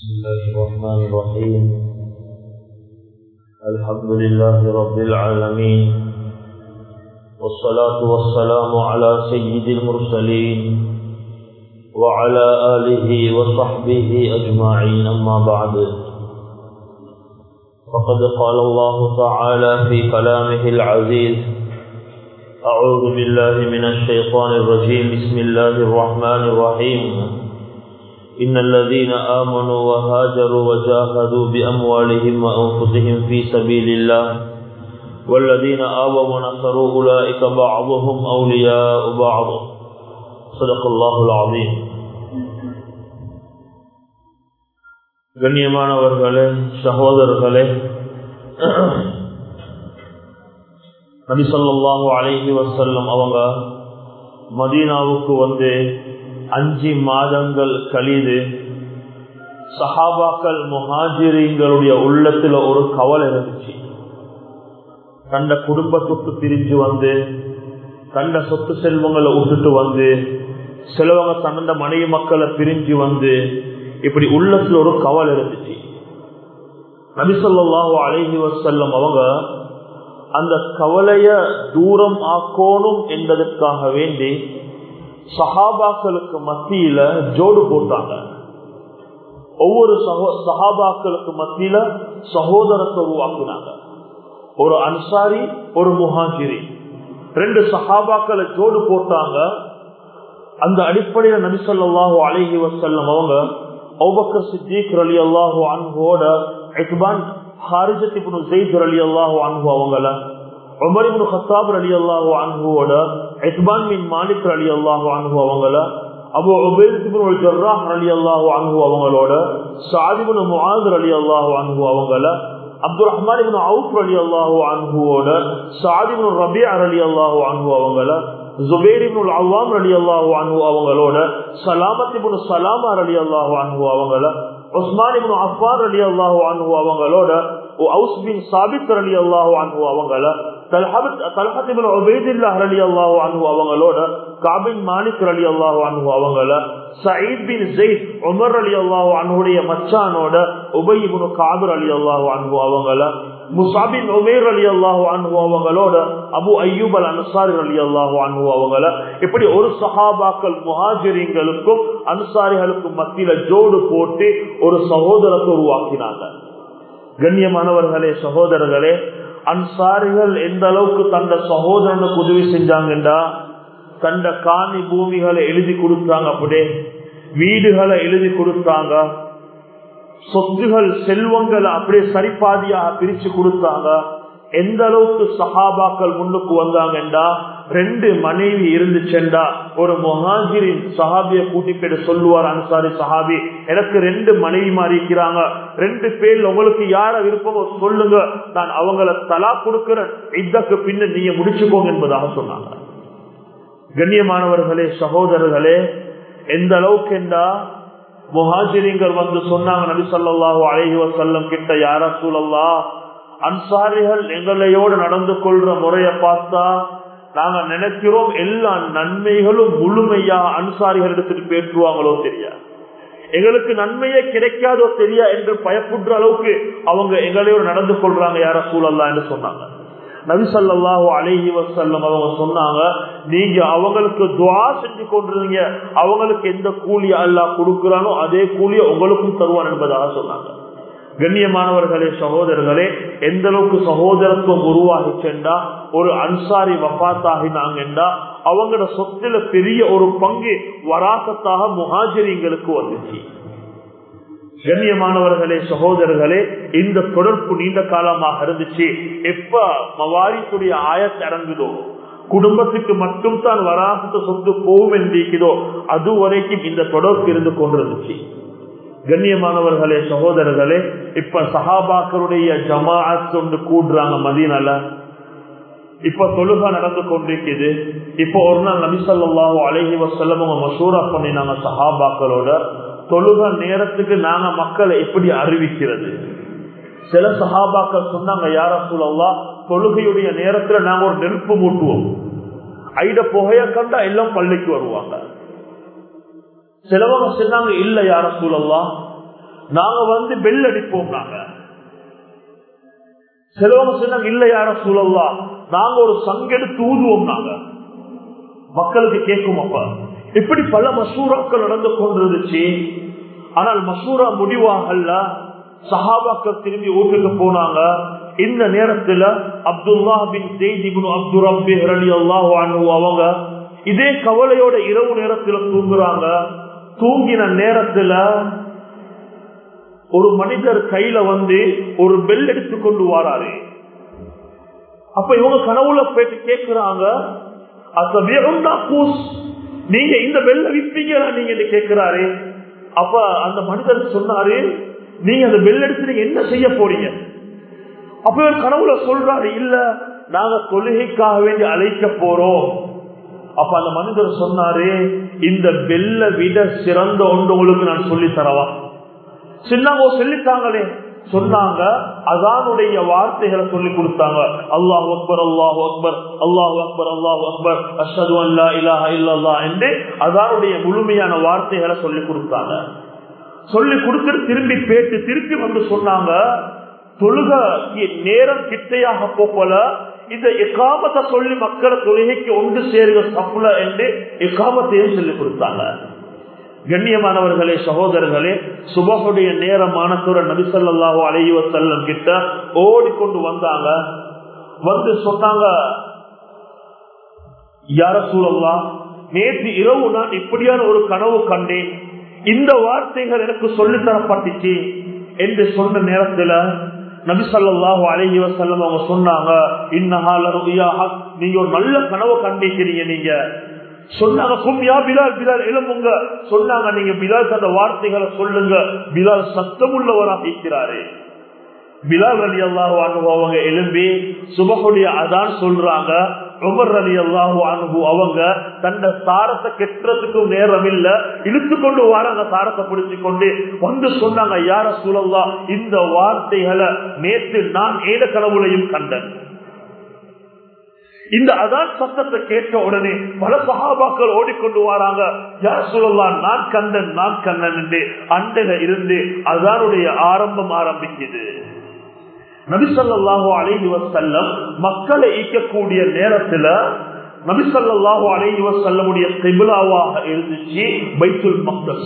بسم الله الرحمن الرحيم الحمد لله رب العالمين والصلاة والسلام على سيد المرسلين وعلى آله وصحبه أجمعين أما بعد فقد قال الله تعالى في كلامه العزيز أعوذ بالله من الشيطان الرجيم بسم الله الرحمن الرحيم إن الذين آمنوا وهاجروا وجاهدوا بأموالهم وأنفسهم في سبيل الله والذين آووا ونصروا أولئك بعضهم أولياء بعض صدق الله العظيم கண்ணியமானவர்களே சகோதரர்களே நபி சொல்லாஹு அலைஹி வசல்லம் அவங்க மதீனாவுக்கு வந்து அஞ்சு மாதங்கள் கழிது சஹாபாக்கள் முஹாஜிரிங்களுடைய உள்ளத்துல ஒரு கவலை இருந்துச்சு தண்ட குடும்பத்துக்கு பிரிஞ்சு வந்து தண்ட சொத்து செல்வங்களை விட்டுட்டு வந்து சிலவங்க தந்த மனைவி மக்களை பிரிஞ்சு வந்து இப்படி உள்ளத்துல ஒரு கவலை இருந்துச்சு நபிசல்லாஹு அழகி வசல்லம் அவங்க அந்த கவலைய தூரம் ஆக்கணும் என்பதற்காக வேண்டி சஹாபாக்களுக்கு மத்தியில ஜோடு போட்டாங்க ஒவ்வொரு சஹாபாக்களுக்கு மத்தியில சகோதரத்தை உருவாக்கினாங்க ஒரு அன்சாரி ஒரு முஹாஜிரி ரெண்டு சஹாபாக்களை ஜோடு போட்டாங்க அந்த அடிப்படையில் நபிசல்லாஹு அழகி வசல்லம் அவங்க ஒபக்கர் சித்திக் அலி அல்லாஹு அன்போட எக்பான் ஹாரிஜத் இப்னு ஜெயித் அலி அல்லாஹு அன்பு அவங்கள உமர் இப்னு ஹத்தாப் அலி அல்லாஹு அன்புவோட இஸ்பான் பின் மாலிக் அலி அல்லாஹு அன்பு அவங்கள அபு உபேத் இப்னு ஜர்ராஹ் அலி அல்லாஹு அன்பு அவங்களோட சாதிபுன் முஆத் அலி அல்லாஹு அன்பு அவங்கள அப்துல் ரஹ்மான் இப்னு அவுஃப் அலி அல்லாஹு அன்புவோட சாதிபுன் ரபி அலி அல்லாஹு அன்பு அவங்கள ஜுபேர் இப்னு அவ்வாம் அலி அல்லாஹு அன்பு அவங்களோட சலாமத் இப்னு சலாமா அலி அல்லாஹு அன்பு அவங்கள உஸ்மான் இப்னு அஃபார் அலி அல்லாஹு அன்பு அவங்களோட அவுஸ் பின் சாபித் அலி அல்லாஹு அன்பு அவங்கள அவங்களோட காபின் மாலிக் அலி அல்லாஹு அன்பு அவங்கள சயீத் பின் ஜெயித் உமர் அலி அல்லாஹு அன்புடைய மச்சானோட உபயிபுனு காபர் அலி அல்லாஹு அன்பு அவங்கள முசாபின் உமேர் அலி அல்லாஹு அன்பு அவங்களோட அபு ஐயூப் அல் அன்சாரி அலி அல்லாஹு அன்பு அவங்கள இப்படி ஒரு சஹாபாக்கள் முஹாஜிரிங்களுக்கும் அன்சாரிகளுக்கும் மத்தியில ஜோடு போட்டு ஒரு சகோதரத்தை உருவாக்கினாங்க கண்ணியமானவர்களே சகோதரர்களே அன்சாரிகள் எந்த அளவுக்கு தந்த சகோதரனுக்கு உதவி செஞ்சாங்கண்டா தந்த காணி பூமிகளை எழுதி கொடுத்தாங்க அப்படியே வீடுகளை எழுதி கொடுத்தாங்க சொத்துகள் செல்வங்களை அப்படியே சரிபாதியாக பிரிச்சு கொடுத்தாங்க எந்த அளவுக்கு சஹாபாக்கள் முன்னுக்கு வந்தாங்கண்டா ரெண்டு மனைவி இருந்துச்செண்டா ஒரு மொஹாஜிரின் சஹாபிய கூட்டிக்கிட்டு சொல்லுவார் அன்சாரி சஹாபி எனக்கு ரெண்டு மனைவி மாறி இருக்கிறாங்க ரெண்டு பேர்ல உங்களுக்கு யார விருப்பமோ சொல்லுங்க நான் அவங்கள தலா கொடுக்கிறேன் இதற்கு பின்ன நீங்க முடிச்சுக்கோங்க என்பதாக சொன்னாங்க கண்ணியமானவர்களே சகோதரர்களே எந்த அளவுக்கு என்றா முஹாஜிரிங்கள் வந்து சொன்னாங்க நபி சொல்லாஹு அழகி வசல்லம் கிட்ட யார சூழல்லா அன்சாரிகள் எங்களையோடு நடந்து கொள்ற முறைய பார்த்தா நாங்க நினைக்கிறோம் எல்லா நன்மைகளும் முழுமையா அன்சாரிகள் எடுத்துட்டு பேற்றுவாங்களோ தெரியா எங்களுக்கு நன்மையே கிடைக்காதோ தெரியா என்று பயப்படுற அளவுக்கு அவங்க எங்களையோடு நடந்து கொள்றாங்க யார சூழல்லா என்று சொன்னாங்க நபிசல்லாஹு அழகி வசல்லம் அவங்க சொன்னாங்க நீங்க அவங்களுக்கு துவா செஞ்சு கொண்டிருந்தீங்க அவங்களுக்கு எந்த கூலிய அல்லா கொடுக்கிறானோ அதே கூலிய உங்களுக்கும் தருவான் என்பதாக சொன்னாங்க கண்ணியமானவர்களே சகோதரர்களே எந்த அளவுக்கு சகோதரத்துவம் உருவாகி சென்றா ஒரு அன்சாரி வபாத்தாகினாங்கண்டா அவங்களோட சொத்துல பெரிய ஒரு பங்கு வராசத்தாக முகாஜரிங்களுக்கு வந்துச்சு கண்ணியமானவர்களே சகோதரர்களே இந்த தொடர்பு நீண்ட காலமாக இருந்துச்சு எப்ப மவாரிக்குடைய ஆயத்து இறங்குதோ குடும்பத்துக்கு மட்டும் தான் வராசத்த சொத்து போகும் என்றிருக்கிறதோ அது வரைக்கும் இந்த தொடர்பு இருந்து கொண்டிருந்துச்சு கண்ணியமானவர்களே சகோதரர்களே இப்ப சஹாபாக்களுடைய ஜமாஅத் ஒன்று கூடுறாங்க மதீனால இப்ப தொழுகா நடந்து கொண்டிருக்குது இப்ப ஒரு நாள் நபிசல்லாஹு அழகி வசல்லம் மசூரா பண்ணினாங்க சஹாபாக்களோட தொழுக நேரத்துக்கு நாங்க மக்களை எப்படி அறிவிக்கிறது சில சஹாபாக்கள் சொன்னாங்க யார சூழல்லா தொழுகையுடைய நேரத்துல நாங்க ஒரு நெருப்பு மூட்டுவோம் ஐட புகைய கண்டா எல்லாம் பள்ளிக்கு வருவாங்க சிலவங்க சொன்னாங்க இல்ல யார சூழல்லா நாங்க வந்து பெல் அடிப்போம் நாங்க சிலவங்க சொன்னாங்க இல்ல யார சூழல்லாம் நாங்க ஒரு சங்கெடுத்து ஊதுவோம் நாங்க மக்களுக்கு கேட்கும் அப்ப இப்படி பல மசூராக்கள் நடந்து கொண்டிருந்துச்சு ஆனால் மசூரா முடிவாகல சஹாபாக்கள் திரும்பி வீட்டுக்கு போனாங்க இந்த நேரத்துல அப்துல்லா பின் ஜெய்திபுன் அப்துல் ரபி அலி அல்லாஹ் அவங்க இதே கவலையோட இரவு நேரத்துல தூங்குறாங்க தூங்கின நேரத்துல ஒரு மனிதர் கையில வந்து ஒரு பெல் எடுத்து கொண்டு வாராரு அப்ப இவங்க கனவுல போயிட்டு கேட்கிறாங்க நீங்க இந்த பெல்ல விப்பீங்களா நீங்க கேட்கிறாரு அப்ப அந்த மனிதர் சொன்னாரு நீங்க அந்த பெல் எடுத்து நீங்க என்ன செய்ய போறீங்க அப்ப இவர் கனவுல சொல்றாரு இல்ல நாங்க தொழுகைக்காக வேண்டி அழைக்க போறோம் அப்ப அந்த மனிதர் சொன்னாரு இந்த பெல்ல விட சிறந்த ஒன்று உங்களுக்கு நான் சொல்லி தரவா சின்னவோ சொல்லித்தாங்களே சொன்னாங்க அதானுடைய வார்த்தைகளை சொல்லி கொடுத்தாங்க அல்லாஹ் அக்பர் அல்லாஹ் அக்பர் அல்லாஹ் அக்பர் அல்லாஹ் அக்பர் அஷது அல்லா இலாஹ இல்லல்லா என்று அதானுடைய முழுமையான வார்த்தைகளை சொல்லி கொடுத்தாங்க சொல்லி கொடுத்துட்டு திரும்பி பேட்டு திருப்பி வந்து சொன்னாங்க தொழுக நேரம் கிட்டையாக போல இந்த எக்காமத்தை சொல்லி மக்களை தொழுகைக்கு ஒன்று சேருக சப்புல என்று எக்காமத்தையும் சொல்லி கொடுத்தாங்க கண்ணியமானவர்களே சகோதரர்களே சுபகுடைய நேரமான துற நபிசல்லாஹோ அலையுவ செல்லம் கிட்ட ஓடிக்கொண்டு வந்தாங்க வந்து சொன்னாங்க யார சூழல்லாம் நேற்று இரவு நான் இப்படியான ஒரு கனவு கண்டேன் இந்த வார்த்தைகள் எனக்கு சொல்லித்தரப்பட்டுச்சு என்று சொன்ன நேரத்துல நபிசல்லாஹு அழகி வசல்லம் அவங்க சொன்னாங்க இன்னஹால நீங்க ஒரு நல்ல கனவு கண்டிருக்கிறீங்க நீங்க சொன்னாங்க கும்யா பிலால் பிலால் எழும்புங்க சொன்னாங்க நீங்க பிலால் அந்த வார்த்தைகளை சொல்லுங்க பிலால் சத்தம் உள்ளவராக இருக்கிறாரு பிலால் அலி அல்லாஹு அனுபவங்க எழும்பி சுபகுடைய அதான் சொல்றாங்க உமர் அலி அல்லாஹு அனுபு அவங்க தன்னை சாரத்தை கெட்டுறதுக்கும் நேரம் இல்ல இழுத்து கொண்டு வராங்க சாரத்தை பிடிச்சு கொண்டு வந்து சொன்னாங்க யார சூழல்லா இந்த வார்த்தைகளை நேற்று நான் ஏத கனவுலையும் கண்டேன் இந்த அதான் சத்தத்தை கேட்ட உடனே பல சகாபாக்கள் ஓடிக்கொண்டு வராங்க யார் சொல்லலாம் நான் கண்ணன் நான் கண்ணன் என்று அண்டையில இருந்து அதானுடைய ஆரம்பம் ஆரம்பிக்குது நபிசல்லாஹு அலைஹி வசல்லம் மக்களை ஈக்கக்கூடிய நேரத்துல நபிசல்லாஹு அலைஹி வசல்லமுடைய திபிலாவாக இருந்துச்சு பைத்துல் மக்தஸ்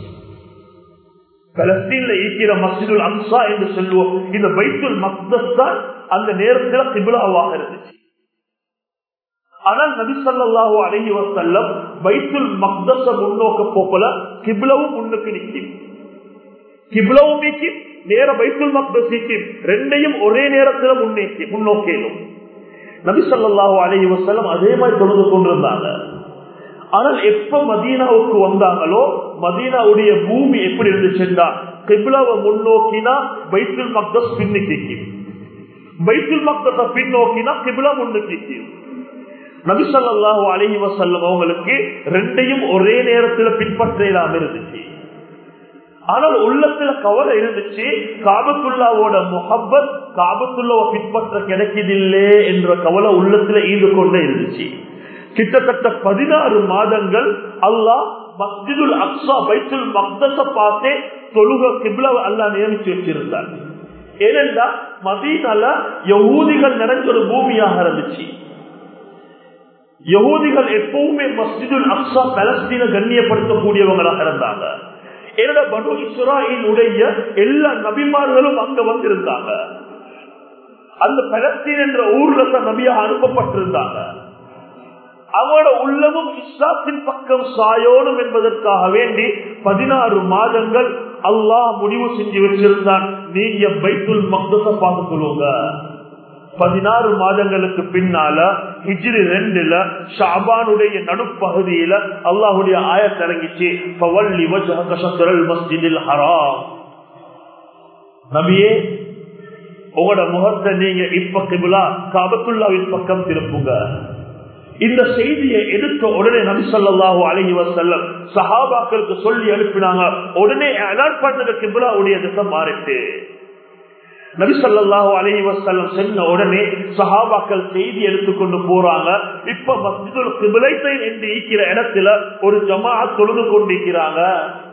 பலஸ்தீன்ல ஈக்கிற மஸ்ஜிதுல் அம்சா என்று சொல்லுவோம் இந்த பைத்துல் மக்தஸ் தான் அந்த நேரத்தில் திபிலாவாக இருந்துச்சு ஆனால் நபிசல்லாஹு அழகி வசல்லம் பைத்துல் மக்தச முன்னோக்க போக்கல கிபிளவும் முன்னுக்கு நிற்கும் கிபிளவும் நீக்கி நேர பைத்துல் மக்தஸ் நிற்கும் ரெண்டையும் ஒரே நேரத்தில் முன்னேக்கி முன்னோக்கிலும் நபிசல்லாஹு அழகி வசல்லம் அதே மாதிரி தொடர்ந்து கொண்டிருந்தாங்க ஆனால் எப்ப மதீனாவுக்கு வந்தாங்களோ மதீனாவுடைய பூமி எப்படி இருந்துச்சுன்னா கிபிளாவை முன்னோக்கினா பைத்துல் மக்தஸ் பின்னுக்கு பைத்துல் மக்தஸ பின்னோக்கினா கிபிளா முன்னுக்கு நபிசல்லாஹு அலஹி வசல்லம் அவங்களுக்கு ரெண்டையும் ஒரே நேரத்தில் பின்பற்ற இல்லாம இருந்துச்சு ஆனால் உள்ளத்துல கவலை இருந்துச்சு காபத்துல்லாவோட முகப்பத் காபத்துல்லாவை பின்பற்ற கிடைக்கதில்லே என்ற கவலை உள்ளத்துல ஈடு கொண்டே இருந்துச்சு கிட்டத்தட்ட பதினாறு மாதங்கள் அல்லாஹ் மஸ்ஜிதுல் அக்ஸா பைத்துல் மக்தச பார்த்தே தொழுக கிப்ல அல்லா நியமிச்சு வச்சிருந்தார் ஏனென்றா மதீனால யகூதிகள் நிறைஞ்ச ஒரு பூமியாக இருந்துச்சு யகூதிகள் எப்பவுமே மஸ்ஜிதுல் அக்ஸா பலஸ்தீன கண்ணியப்படுத்தக்கூடியவங்களாக இருந்தாங்க என்னோட பனு இஸ்ராயிலுடைய எல்லா நபிமார்களும் அங்க வந்திருந்தாங்க அந்த பலஸ்தீன் என்ற ஊர்ல தான் நபியாக அனுப்பப்பட்டிருந்தாங்க அவனோட உள்ளமும் இஸ்லாத்தின் பக்கம் சாயோனும் என்பதற்காக வேண்டி பதினாறு மாதங்கள் அல்லாஹ் முடிவு செஞ்சு வச்சிருந்தான் நீங்க பைத்துல் மக்தச பார்த்து சொல்லுங்க பதினாறு மாதங்களுக்கு பின்னால ஹிஜ்ரி ரெண்டுல ஷாபானுடைய நடுப்பகுதியில அல்லாஹுடைய ஆயத்திறங்கிச்சு பவல்லி மஸ்ஜிதில் ஹராம் நபியே உங்களோட முகத்தை நீங்க இப்ப கிபிலா காபத்துல்லாவின் பக்கம் திருப்புங்க இந்த செய்தியை எடுத்த உடனே நபி சொல்லாஹு அழகி வசல்லம் சஹாபாக்களுக்கு சொல்லி அனுப்பினாங்க உடனே அலர்ட் பண்ணது கிபிலாவுடைய திசை மாறிட்டு நபி சொல்லாஹு அலஹி வசல்லம் சென்ன உடனே சஹாபாக்கள் செய்தி எடுத்துக்கொண்டு போறாங்க இப்ப மஸ்ஜிதுல் கிபிலைத்தை என்று ஈக்கிற இடத்துல ஒரு ஜமா தொழுது கொண்டிருக்கிறாங்க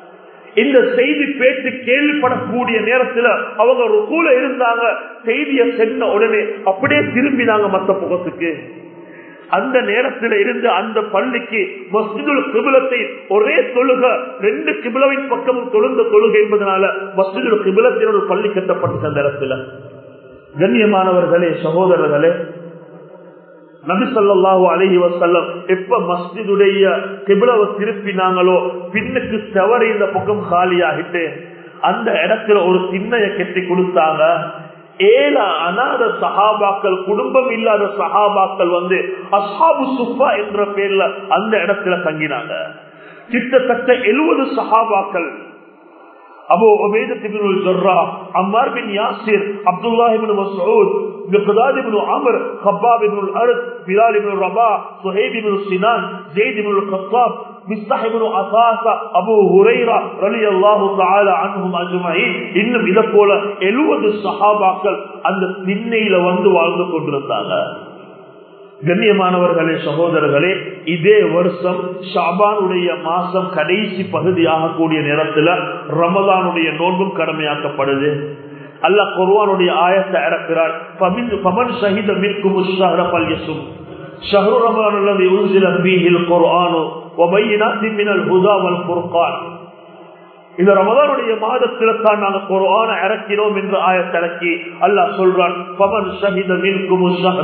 இந்த செய்தி பேச்சு கேள்விப்படக்கூடிய நேரத்துல அவங்க ருக்கூல இருந்தாங்க செய்திய சென்ன உடனே அப்படியே திரும்பினாங்க மத்த முகத்துக்கு அந்த நேரத்தில் இருந்து அந்த பள்ளிக்கு மஸ்ஜிதுல் கிபிலத்தை ஒரே தொழுக ரெண்டு கிபிலவின் பக்கமும் தொழுந்த தொழுகை என்பதனால மஸ்ஜிதுல் கிபிலத்தின் ஒரு பள்ளி கட்டப்பட்ட அந்த இடத்துல கண்ணியமானவர்களே சகோதரர்களே நபி சொல்லாஹு அலஹி வசல்லம் எப்ப மஸ்ஜிதுடைய கிபிலவை திருப்பினாங்களோ பின்னுக்கு செவரி இந்த பக்கம் காலியாகிட்டு அந்த இடத்துல ஒரு திண்ணைய கெட்டி கொடுத்தாங்க ஏழு அநாத சஹாபாக்கள் குடும்பம் இல்லாத சஹாபாக்கள் வந்து அசாபு சுப்பா என்ற பேர்ல அந்த இடத்துல தங்கினாங்க கிட்டத்தட்ட எழுபது சஹாபாக்கள் அபு உபைதத்தின் ஜர்ரா அம்மார் பின் யாசிர் அப்துல்லாஹ் இப்னு மஸ்ஊத் மிக்தாத் இப்னு அம்ர் கப்பாப் இப்னு அர்த் பிலால் இப்னு ரபா சுஹைப் இப்னு சினான் ஜெயித் இப்னு கத்தாப் மிஸ்தஹ் இப்னு அசாசா அபு ஹுரைரா ரலியல்லாஹு தஆலா அன்ஹும் அஜ்மஈன் இன்னும் இத போல 70 சஹாபாக்கள் அந்த திண்ணையில வந்து வாழ்ந்து கொண்டிருந்தாங்க கண்ணியமானவர்களே சகோதரர்களே இதே வருஷம் ஷாபானுடைய மாசம் கடைசி பகுதியாக கூடிய நேரத்துல ரமதானுடைய நோன்பும் கடமையாக்கப்படுது அல்ல குர்வானுடைய ஆயத்தை இறக்கிறார் பமன் ஷஹித மிற்கும் பல்யசும் شهر رمضان الذي أنزل فيه القرآن وبينات من الهدى والفرقان இந்த ரமதானுடைய மாதத்துல தான் நாங்க குரான இறக்கினோம் என்று ஆயத்திறக்கி அல்லாஹ் சொல்றான் பவன் ஷஹித மின்கும்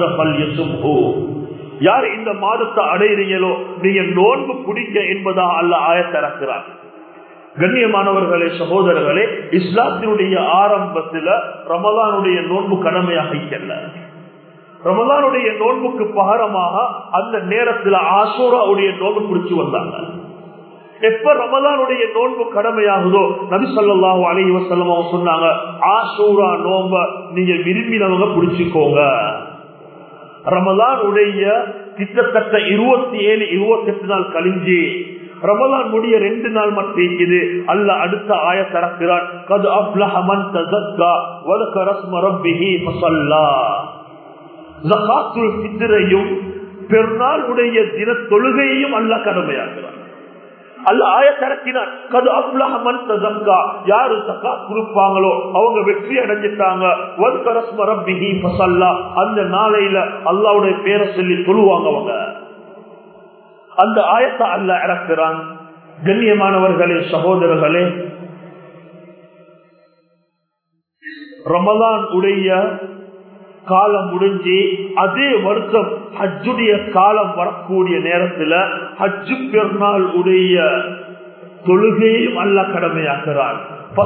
யார் இந்த மாதத்தை அடையிறீங்களோ நீங்க நோன்பு குடிக்க என்பதா அல்ல ஆயத்திறக்கிறார் கண்ணியமானவர்களே சகோதரர்களே இஸ்லாத்தினுடைய ஆரம்பத்துல ரமதானுடைய நோன்பு கடமையாக இருக்கல ரமதானுடைய நோன்புக்கு பகரமாக அந்த நேரத்துல ஆசோராவுடைய நோன்பு குடிச்சு வந்தாங்க எப்ப ரமதானுடைய நோன்பு கடமையாகுதோ நபி சொல்லாஹு அலி வசல்லம் அவங்க சொன்னாங்க ஆசூரா நோம்ப நீங்க விரும்பினவங்க பிடிச்சுக்கோங்க ரமதானுடைய கிட்டத்தட்ட இருபத்தி ஏழு இருபத்தி எட்டு நாள் கழிஞ்சு ரமலான் முடிய ரெண்டு நாள் மட்டும் இருக்குது அல்ல அடுத்த ஆய தரக்கிறான் கது அப்லஹமன் தஸக்கா வலக ரஸ்ம ரப்பிஹி ஃபஸல்லா ஜகாத்துல் ஃபித்ரையும் பெருநாள் உடைய தின தொழுகையையும் அல்லாஹ் கடமையாக்குறான் அல்ல ஆயத்திறக்கினார் கது அப்லஹமன் தஸக்கா யாரு ஜகாத் கொடுப்பாங்களோ அவங்க வெற்றி அடைஞ்சிட்டாங்க வலக ரஸ்ம ரப்பிஹி ஃபஸல்லா அந்த நாளையில அல்லாஹ்வுடைய பேரை சொல்லி தொழுவாங்க அவங்க அந்த ஆயத்தை அல்ல இறக்குறான் கண்ணியமானவர்களே சகோதரர்களே ரமதான் உடைய காலம் முடிஞ்சு அதே வருஷம் ஹஜ்ஜுடைய காலம் வரக்கூடிய நேரத்துல ஹஜ்ஜு பெருநாள் உடைய தொழுகையும் அல்ல கடமையாக்குறான்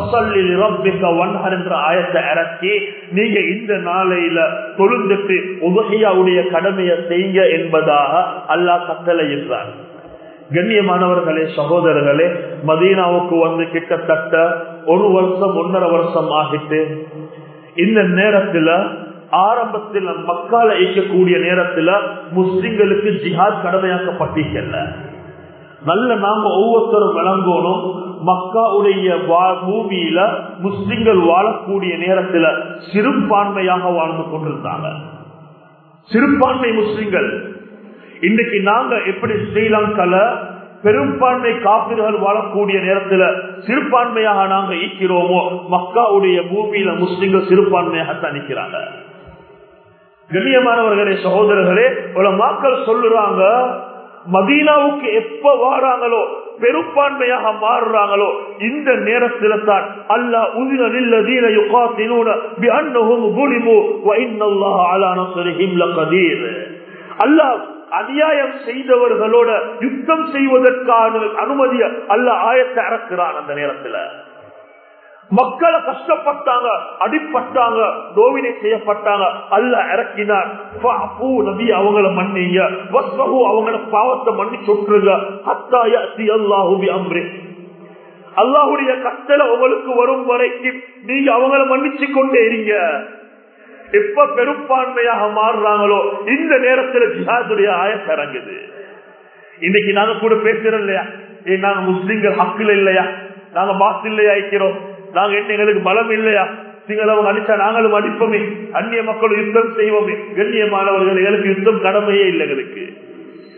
என்ற ஆயத்தை இறக்கி நீங்க இந்த நாளையில தொழுந்துட்டு உபகையாவுடைய கடமையை செய்யுங்க என்பதாக அல்லாஹ் கட்டளை என்றார் கண்ணியமானவர்களே சகோதரர்களே மதீனாவுக்கு வந்து கிட்டத்தட்ட ஒரு வருஷம் ஒன்னரை வருஷம் ஆகிட்டு இந்த நேரத்துல ஆரம்பத்தில் மக்கால இயக்கக்கூடிய நேரத்துல முஸ்லிம்களுக்கு ஜிஹாத் கடமையாக்கப்பட்டிருக்கல நல்ல நாம ஒவ்வொருத்தரும் விளங்கணும் மக்காவுடைய பூமியில முஸ்லிம்கள் வாழக்கூடிய நேரத்துல சிறுபான்மையாக வாழ்ந்து கொண்டிருந்தாங்க சிறுபான்மை முஸ்லிம்கள் இன்னைக்கு நாங்க எப்படி ஸ்ரீலங்கால பெரும்பான்மை காப்பிர்கள் வாழக்கூடிய நேரத்துல சிறுபான்மையாக நாங்க ஈக்கிறோமோ மக்காவுடைய பூமியில முஸ்லிம்கள் சிறுபான்மையாக தணிக்கிறாங்க கண்ணியமானவர்களே சகோதரர்களே உல மக்கள் சொல்லுறாங்க மதீனாவுக்கு எப்ப வாராங்களோ பெரும்பான்மையாக மாறுறாங்களோ இந்த நேரத்தில் தான் அல்லா உதின நில்லதீன யுகாத்தினூன பிஅன்னஹும் குலிமு வ இன்னல்லாஹ அலா நஸ்ரிஹிம் லகதீர் அல்லாஹ் அநியாயம் செய்தவர்களோட யுத்தம் செய்வதற்கான அனுமதிய அல்ல ஆயத்தை இறக்குறான் அந்த நேரத்துல மக்களை கஷ்டப்பட்டாங்க அடிப்பட்டாங்க நோவினை செய்யப்பட்டாங்க அல்ல இறக்கினார் நபி அவங்கள மன்னிங்க வஸ்மகு அவங்கள பாவத்தை மன்னி சொட்டுருங்க ஹத்தாய அல்லாஹுபி அம்ரே அல்லாஹுடைய கட்டளை உங்களுக்கு வரும் வரைக்கும் நீங்க அவங்கள மன்னிச்சு கொண்டே இருங்க எப்ப பெரும்பான்மையாக மாறுறாங்களோ இந்த நேரத்துல ஜிஹாதுடைய ஆயத்தை இறங்குது இன்னைக்கு நாங்க கூட பேசுறோம் இல்லையா ஏ நாங்க முஸ்லிம்கள் ஹக்கில் இல்லையா நாங்க பாஸ் இல்லையா இருக்கிறோம் நாங்க என்ன எங்களுக்கு பலம் இல்லையா நீங்கள் அவங்க அடிச்சா நாங்களும் அடிப்போமே அந்நிய மக்களும் யுத்தம் செய்வோமே கண்ணியமானவர்கள் எங்களுக்கு யுத்தம் கடமையே இல்லை எங்களுக்கு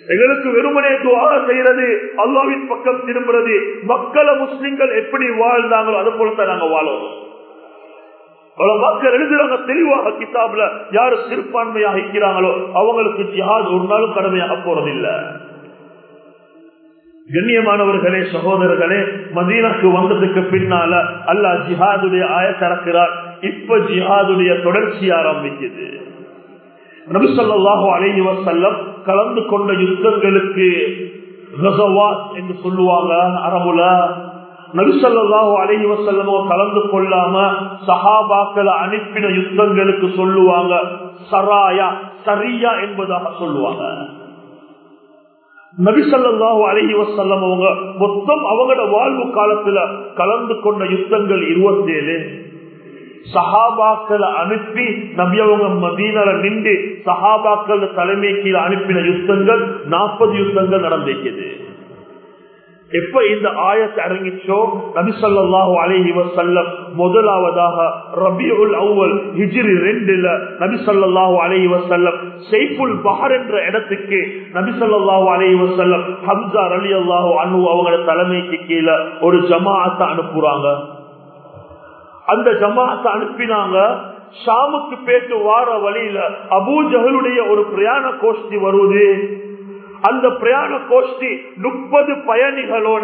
எங்களுக்கு வெறுமனே துவா செய்யறது அல்லாவின் பக்கம் திரும்புறது மக்களை முஸ்லிம்கள் எப்படி வாழ்ந்தாங்களோ அது போலத்தான் நாங்க வாழணும் மக்கள் எழுதுறாங்க தெளிவாக கிதாப்ல யாரு சிறுபான்மையாக இருக்கிறாங்களோ அவங்களுக்கு ஜிஹாத் ஒரு நாளும் கடமையாக போறதில்லை கண்ணியமானவர்களே சகோதரர்களே மதீனாக்கு வந்ததுக்கு பின்னால அல்லா ஜிஹாதுடைய ஆய திறக்கிறார் இப்ப ஜிஹாதுடைய தொடர்ச்சி ஆரம்பிக்குது நபிசல்லாஹு அலைஹி வசல்லம் கலந்து கொண்ட யுத்தங்களுக்கு என்று சொல்லுவாங்க அரபுல நபிசல்லாஹு அலைஹி வசல்லமோ கலந்து கொள்ளாம சஹாபாக்களை அனுப்பின யுத்தங்களுக்கு சொல்லுவாங்க சராயா சரியா என்பதாக சொல்லுவாங்க நபிசல்லாஹு அலஹி வசல்லம் அவங்க மொத்தம் அவங்களோட வாழ்வு காலத்துல கலந்து கொண்ட யுத்தங்கள் இருபத்தி ஏழு சஹாபாக்களை அனுப்பி நபி அவங்க மதீனால நின்று சஹாபாக்கள் தலைமை கீழே அனுப்பின யுத்தங்கள் நாற்பது யுத்தங்கள் நடந்திருக்குது எப்ப இந்த ஆயத்தை அரங்கிச்சோ நபிசல்லாஹு அலஹி வசல்லம் முதலாவதாக ரபியுல் அவ்வல் ஹிஜிரி ரெண்டுல நபிசல்லாஹு அலஹி வசல்லம் செய்புல் பஹர் என்ற இடத்துக்கு நபிசல்லாஹு அலஹி வசல்லம் ஹம்சா அலி அல்லாஹு அனு அவங்களோட தலைமைக்கு கீழே ஒரு ஜமாஅத்தை அனுப்புறாங்க அந்த ஜமாஅத்தை அனுப்பினாங்க ஷாமுக்கு பேட்டு வார வழியில அபூஜகளுடைய ஒரு பிரயாண கோஷ்டி வருவது அந்த பிரயாண கோஷ்டி முப்பது பயணிகளோட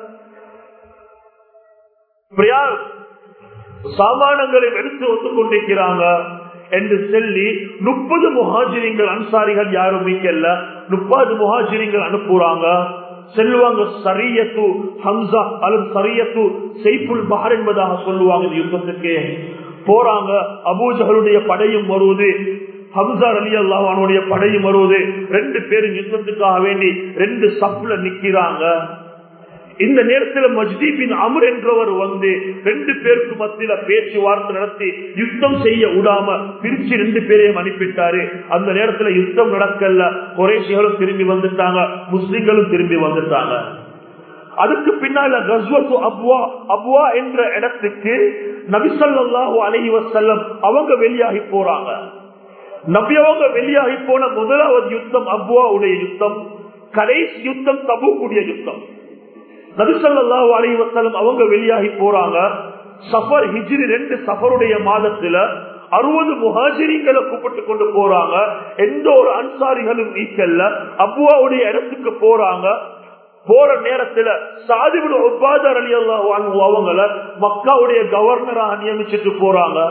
சாமானங்களை எடுத்து வந்து கொண்டிருக்கிறாங்க என்று சொல்லி முப்பது முகாஜிரிங்கள் அன்சாரிகள் யாரும் மிக்கல்ல முப்பது முகாஜிரிங்கள் அனுப்புறாங்க செல்வாங்க சரியத்து ஹம்சா அல்லது சரியத்து செய்புல் பஹர் என்பதாக சொல்லுவாங்க இந்த யுத்தத்துக்கு போறாங்க அபூஜகளுடைய படையும் வருவது ஹம்சார் அலி அல்லாஹனுடைய படையும் வருவது ரெண்டு பேரும் யுத்தத்துக்காக வேண்டி ரெண்டு சப்ல நிக்கிறாங்க இந்த நேரத்தில் மஜ்தீபின் அமர் என்றவர் வந்து ரெண்டு பேருக்கு மத்தியில பேச்சுவார்த்தை நடத்தி யுத்தம் செய்ய விடாம பிரிச்சு ரெண்டு பேரையும் அனுப்பிட்டாரு அந்த நேரத்தில் யுத்தம் நடக்கல குறைசிகளும் திரும்பி வந்துட்டாங்க முஸ்லிம்களும் திரும்பி வந்துட்டாங்க அதுக்கு பின்னால கஸ்வத்து அப்வா அப்வா என்ற இடத்துக்கு நபிசல்லாஹு அலஹி வசல்லம் அவங்க வெளியாகி போறாங்க நபி அவங்க வெளியாகி போன முதலாவது யுத்தம் அப்வாவுடைய யுத்தம் கடைசி யுத்தம் தபுக்குடைய யுத்தம் நபிசல்லாஹு அலி வசலம் அவங்க வெளியாகி போறாங்க சஃபர் ஹிஜ்ரி ரெண்டு சஃபருடைய மாதத்துல அறுபது முஹாஜிரிங்களை கூப்பிட்டு கொண்டு போறாங்க எந்த ஒரு அன்சாரிகளும் நீக்கல்ல அப்புவாவுடைய இடத்துக்கு போறாங்க போற நேரத்துல சாதிபுல் ஒப்பாதர் அலி அல்லா அவங்கள மக்காவுடைய கவர்னராக நியமிச்சுட்டு போறாங்க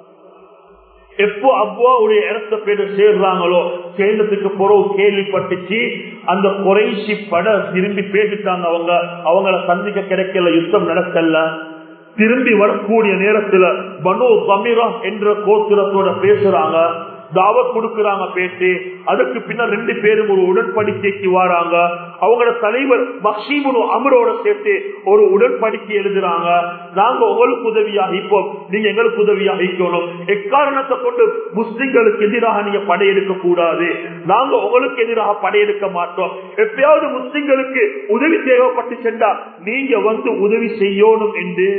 எப்போ அவ்வாவுடைய இடத்த பேரு சேர்றாங்களோ சேர்ந்ததுக்கு பிறகு கேள்விப்பட்டுச்சு அந்த குறைசி பட திரும்பி பேசிட்டாங்க அவங்க அவங்கள சந்திக்க கிடைக்கல யுத்தம் நடக்கல திரும்பி வரக்கூடிய நேரத்துல பனோ தமிரா என்ற கோத்திரத்தோட பேசுறாங்க தாவத் கொடுக்கிறாங்க பேசி அதுக்கு பின்னர் ரெண்டு பேரும் ஒரு உடன்படிக்கைக்கு வராங்க அவங்களோட தலைவர் பக்ஷீமுனு அமரோட சேர்த்து ஒரு உடன்படிக்கை எழுதுறாங்க நாங்க உங்களுக்கு உதவியாக இப்போ நீங்க எங்களுக்கு உதவியாக இருக்கணும் எக்காரணத்தை கொண்டு முஸ்லிம்களுக்கு எதிராக நீங்க படையெடுக்க கூடாது நாங்க உங்களுக்கு எதிராக படையெடுக்க மாட்டோம் எப்பயாவது முஸ்லிம்களுக்கு உதவி தேவைப்பட்டு சென்றா நீங்க வந்து உதவி செய்யணும் என்று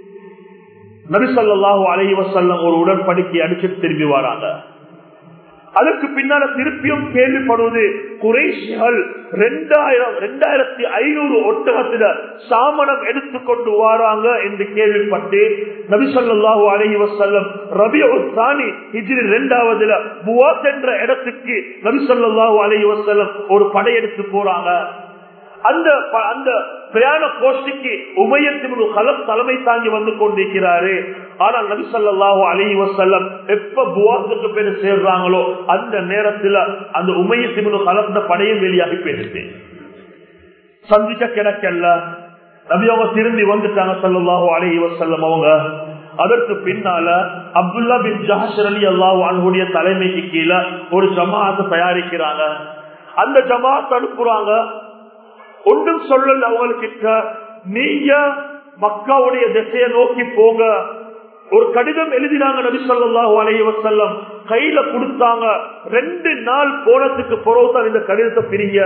நபிசல்லாஹு அலைஹி வசல்லம் ஒரு உடன்படிக்கை அடிச்சுட்டு திரும்பி வராங்க அதற்கு பின்னால திருப்பியும் கேள்விப்படுவது குறைஷிகள் ரெண்டாயிரம் ரெண்டாயிரத்தி ஐநூறு ஒட்டகத்தில சாமனம் எடுத்துக்கொண்டு வாராங்க என்று கேள்விப்பட்டு நபிசல்லாஹு அலஹி வசல்லம் ரபி சாணி ஹிஜ்ரி இரண்டாவதுல புவாத் என்ற இடத்துக்கு நபிசல்லாஹு அலஹி வசல்லம் ஒரு படையெடுத்து போறாங்க அந்த அந்த பிரயாண கோஷ்டிக்கு உமையத்தின் கலம் தலைமை தாங்கி வந்து கொண்டிருக்கிறாரு ஆனால் நபிசல்லாஹு அலி வசல்லம் எப்ப புவாத்துக்கு பேர் சேர்றாங்களோ அந்த நேரத்துல அந்த உமையத்தின் கலந்த படையும் வெளியாகி போயிடுச்சு சந்திக்க கிடக்கல நபி அவங்க திரும்பி வந்துட்டாங்க சல்லாஹு அலி வசல்லம் அவங்க அதற்கு பின்னால அப்துல்லா பின் ஜஹர் அலி அல்லாஹ் அவனுடைய தலைமைக்கு கீழே ஒரு ஜமாத்தை தயாரிக்கிறாங்க அந்த ஜமாத் அனுப்புறாங்க ஒன்றும் சொல்லல அவங்களுக்கு நீங்க மக்காவுடைய திசையை நோக்கி போங்க ஒரு கடிதம் எழுதினாங்க நபி சொல்லாஹு அலைய வசல்லம் கையில கொடுத்தாங்க ரெண்டு நாள் போனதுக்கு பிறகுதான் இந்த கடிதத்தை பிரிங்க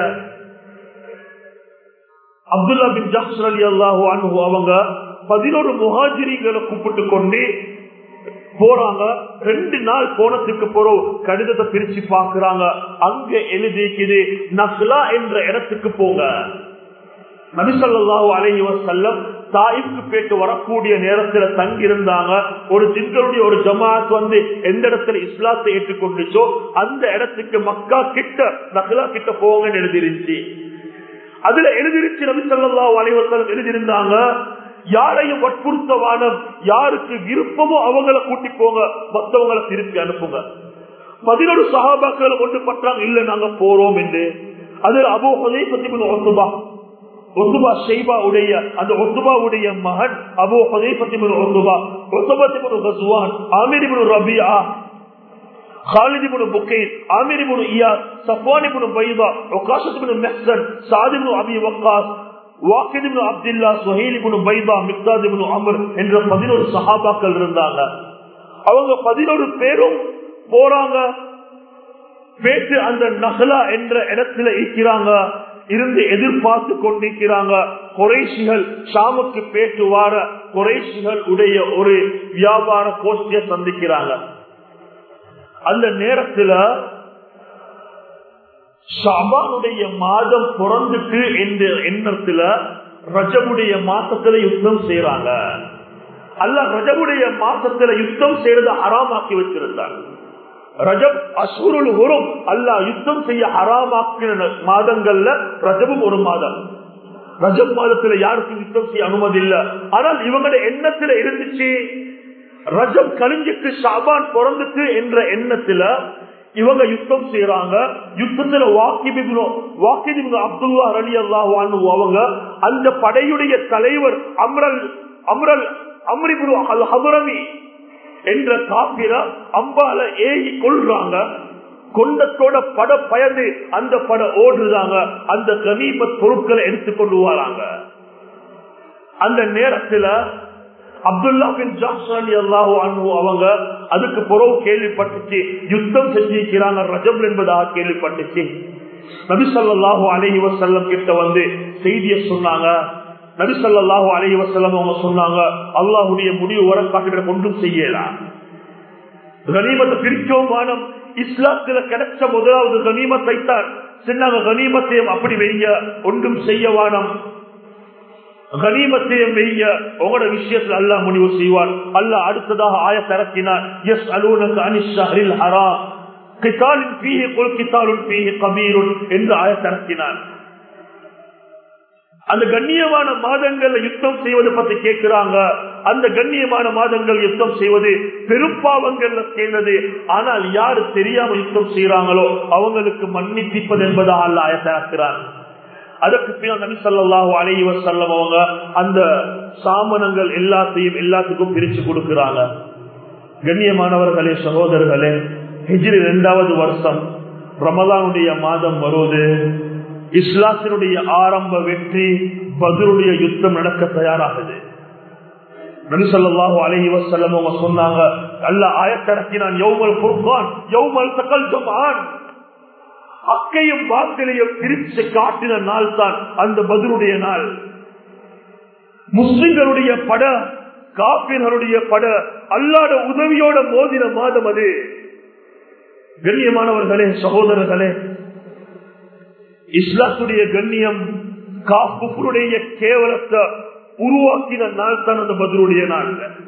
அப்துல்லா பின் ஜாஹர் அலி அல்லாஹு அனு அவங்க பதினோரு முஹாஜிரிகளை கூப்பிட்டு கொண்டு போறாங்க ரெண்டு நாள் போனதுக்கு போறோம் கடிதத்தை பிரிச்சு பாக்குறாங்க அங்க எழுதிக்குது நஸ்லா என்ற இடத்துக்கு போங்க நபிசல்லாஹு அலைஹி வசல்லம் தாய்க்கு போயிட்டு வரக்கூடிய நேரத்துல தங்கி இருந்தாங்க ஒரு திங்களுடைய ஒரு ஜமாத் வந்து எந்த இடத்துல இஸ்லாத்தை ஏற்றுக்கொண்டுச்சோ அந்த இடத்துக்கு மக்கா கிட்ட நகலா கிட்ட போங்கன்னு எழுதிருந்துச்சு அதுல எழுதிருச்சு நபிசல்லாஹு அலைஹி வசல்லம் எழுதியிருந்தாங்க யாரையும் வற்புறுத்தவானம் யாருக்கு விருப்பமோ அவங்கள கூட்டி போங்க மற்றவங்களை திருப்பி அனுப்புங்க பதினொரு சகாபாக்களை கொண்டு பற்றாங்க இல்ல நாங்க போறோம் என்று அது அபோ பத்தி ஒத்துபா ஒத்துபா ஷெய்பா உடைய அந்த ஒத்துபாவுடைய மகன் அபோ ஹதைபத்திபுன் ஒத்துபா ஒத்துபத்திபுன் ஹசுவான் ஆமிரிபுன் ரபியா ஹாலிதிபுன் புக்கைர் ஆமிரிபுன் இயா சஃபானிபுன் பைதா ஒகாசத்திபுன் மெஹ்சன் சாதிபுன் அபி வக்காஸ் வாக்கிதிபுன் அப்துல்லா சுஹைலிபுன் பைதா மிக்தாதிபுன் அமர் என்ற பதினோரு சஹாபாக்கள் இருந்தாங்க அவங்க பதினோரு பேரும் போறாங்க பேச்சு அந்த நகலா என்ற இடத்துல இருக்கிறாங்க இருந்து எதிர்பார்த்து கொண்டிருக்கிறாங்க குறைசிகள் ஷாமுக்கு பேட்டு வார குறைசிகள் உடைய ஒரு வியாபார கோஷ்டிய சந்திக்கிறாங்க அந்த நேரத்துல ஷாபானுடைய மாதம் பிறந்துட்டு என்ற எண்ணத்துல ரஜபுடைய மாசத்துல யுத்தம் செய்யறாங்க அல்ல ரஜபுடைய மாசத்துல யுத்தம் செய்யறத அறாமாக்கி வச்சிருந்தாங்க ரஜப் அசூருள் ஹுரும் அல்லா யுத்தம் செய்ய ஹராமாக்கின மாதங்கள்ல ரஜபும் ஒரு மாதம் ரஜப் மாதத்துல யாருக்கும் யுத்தம் செய்ய அனுமதி இல்ல ஆனால் இவங்களோட எண்ணத்துல இருந்துச்சு ரஜப் கழிஞ்சிட்டு ஷாபான் பிறந்துட்டு என்ற எண்ணத்துல இவங்க யுத்தம் செய்யறாங்க யுத்தத்துல வாக்கி அப்துல்லா அலி அல்லாஹ் அவங்க அந்த படையுடைய தலைவர் அம்ரல் அம்ரல் அம்ரிபுரு அல் ஹபரமி என்ற காப்பிர அம்பால ஏகி கொள்றாங்க கொண்டத்தோட பட பயந்து அந்த பட ஓடுறாங்க அந்த கமீபத் பொருட்களை எடுத்துக்கொண்டு வராங்க அந்த நேரத்துல அப்துல்லா பின் ஜாஸ்லி அல்லாஹூ அன்பு அவங்க அதுக்கு புறவு கேள்விப்பட்டுச்சு யுத்தம் செஞ்சிருக்கிறாங்க ரஜப் என்பதாக கேள்விப்பட்டுச்சு நபிசல்லாஹூ அலஹி வசல்லம் கிட்ட வந்து செய்திய சொன்னாங்க நபிசல்லாஹு அலைஹி வசல்லம் அவங்க சொன்னாங்க அல்லாஹுடைய முடிவு வர காட்டுகிற ஒன்றும் செய்யலாம் கனிமத்தை பிரிக்கவும் வானம் இஸ்லாத்துல கிடைச்ச முதலாவது கனிமத்தை தான் சொன்னாங்க கனிமத்தையும் அப்படி வெய்ய ஒன்றும் செய்ய வானம் கனிமத்தையும் வெய்ய உங்களோட விஷயத்துல அல்லா முடிவு செய்வார் அல்ல அடுத்ததாக ஆய திறக்கினார் எஸ் அலூனக்கு அனிஷ் ஹரா கிதாலின் பீஹி கொல் கிதாலுன் பீஹி கபீருன் என்று ஆய திறக்கினார் அந்த கண்ணியமான மாதங்கள்ல யுத்தம் செய்வது பத்தி கேட்கிறாங்க அந்த கண்ணியமான மாதங்கள் யுத்தம் செய்வது பெரும்பாவங்கள்ல சேர்ந்தது ஆனால் யாரு தெரியாம யுத்தம் செய்யறாங்களோ அவங்களுக்கு மன்னிப்பிப்பது என்பதாக அல்ல ஆயத்தாக்குறாங்க அதற்கு பின்னால் நபி சொல்லாஹு அலைவ செல்லம் அவங்க அந்த சாமனங்கள் எல்லாத்தையும் எல்லாத்துக்கும் பிரிச்சு கொடுக்கிறாங்க கண்ணியமானவர்களே சகோதரர்களே ஹிஜ்ரி இரண்டாவது வருஷம் ரமதானுடைய மாதம் வருவது இஸ்லாத்தினுடைய ஆரம்ப வெற்றி பதிலுடைய யுத்தம் நடக்க தயாராகுது நபிசல்லாஹு அலஹி வசல்லம் அவங்க சொன்னாங்க அல்ல ஆயத்திறக்கினான் யௌமல் பொறுப்பான் யௌமல் தக்கல் ஜமான் அக்கையும் வாக்கிலையும் பிரிச்சு காட்டின நாள் தான் அந்த பதிலுடைய நாள் முஸ்லிம்களுடைய பட காப்பிர்களுடைய பட அல்லாட உதவியோட மோதின மாதம் அது கண்ணியமானவர்களே சகோதரர்களே இஸ்லாத்துடைய கண்ணியம் காப்புடைய கேவலத்தை உருவாக்கின நாள் தான் அந்த பதிலுடைய நாள்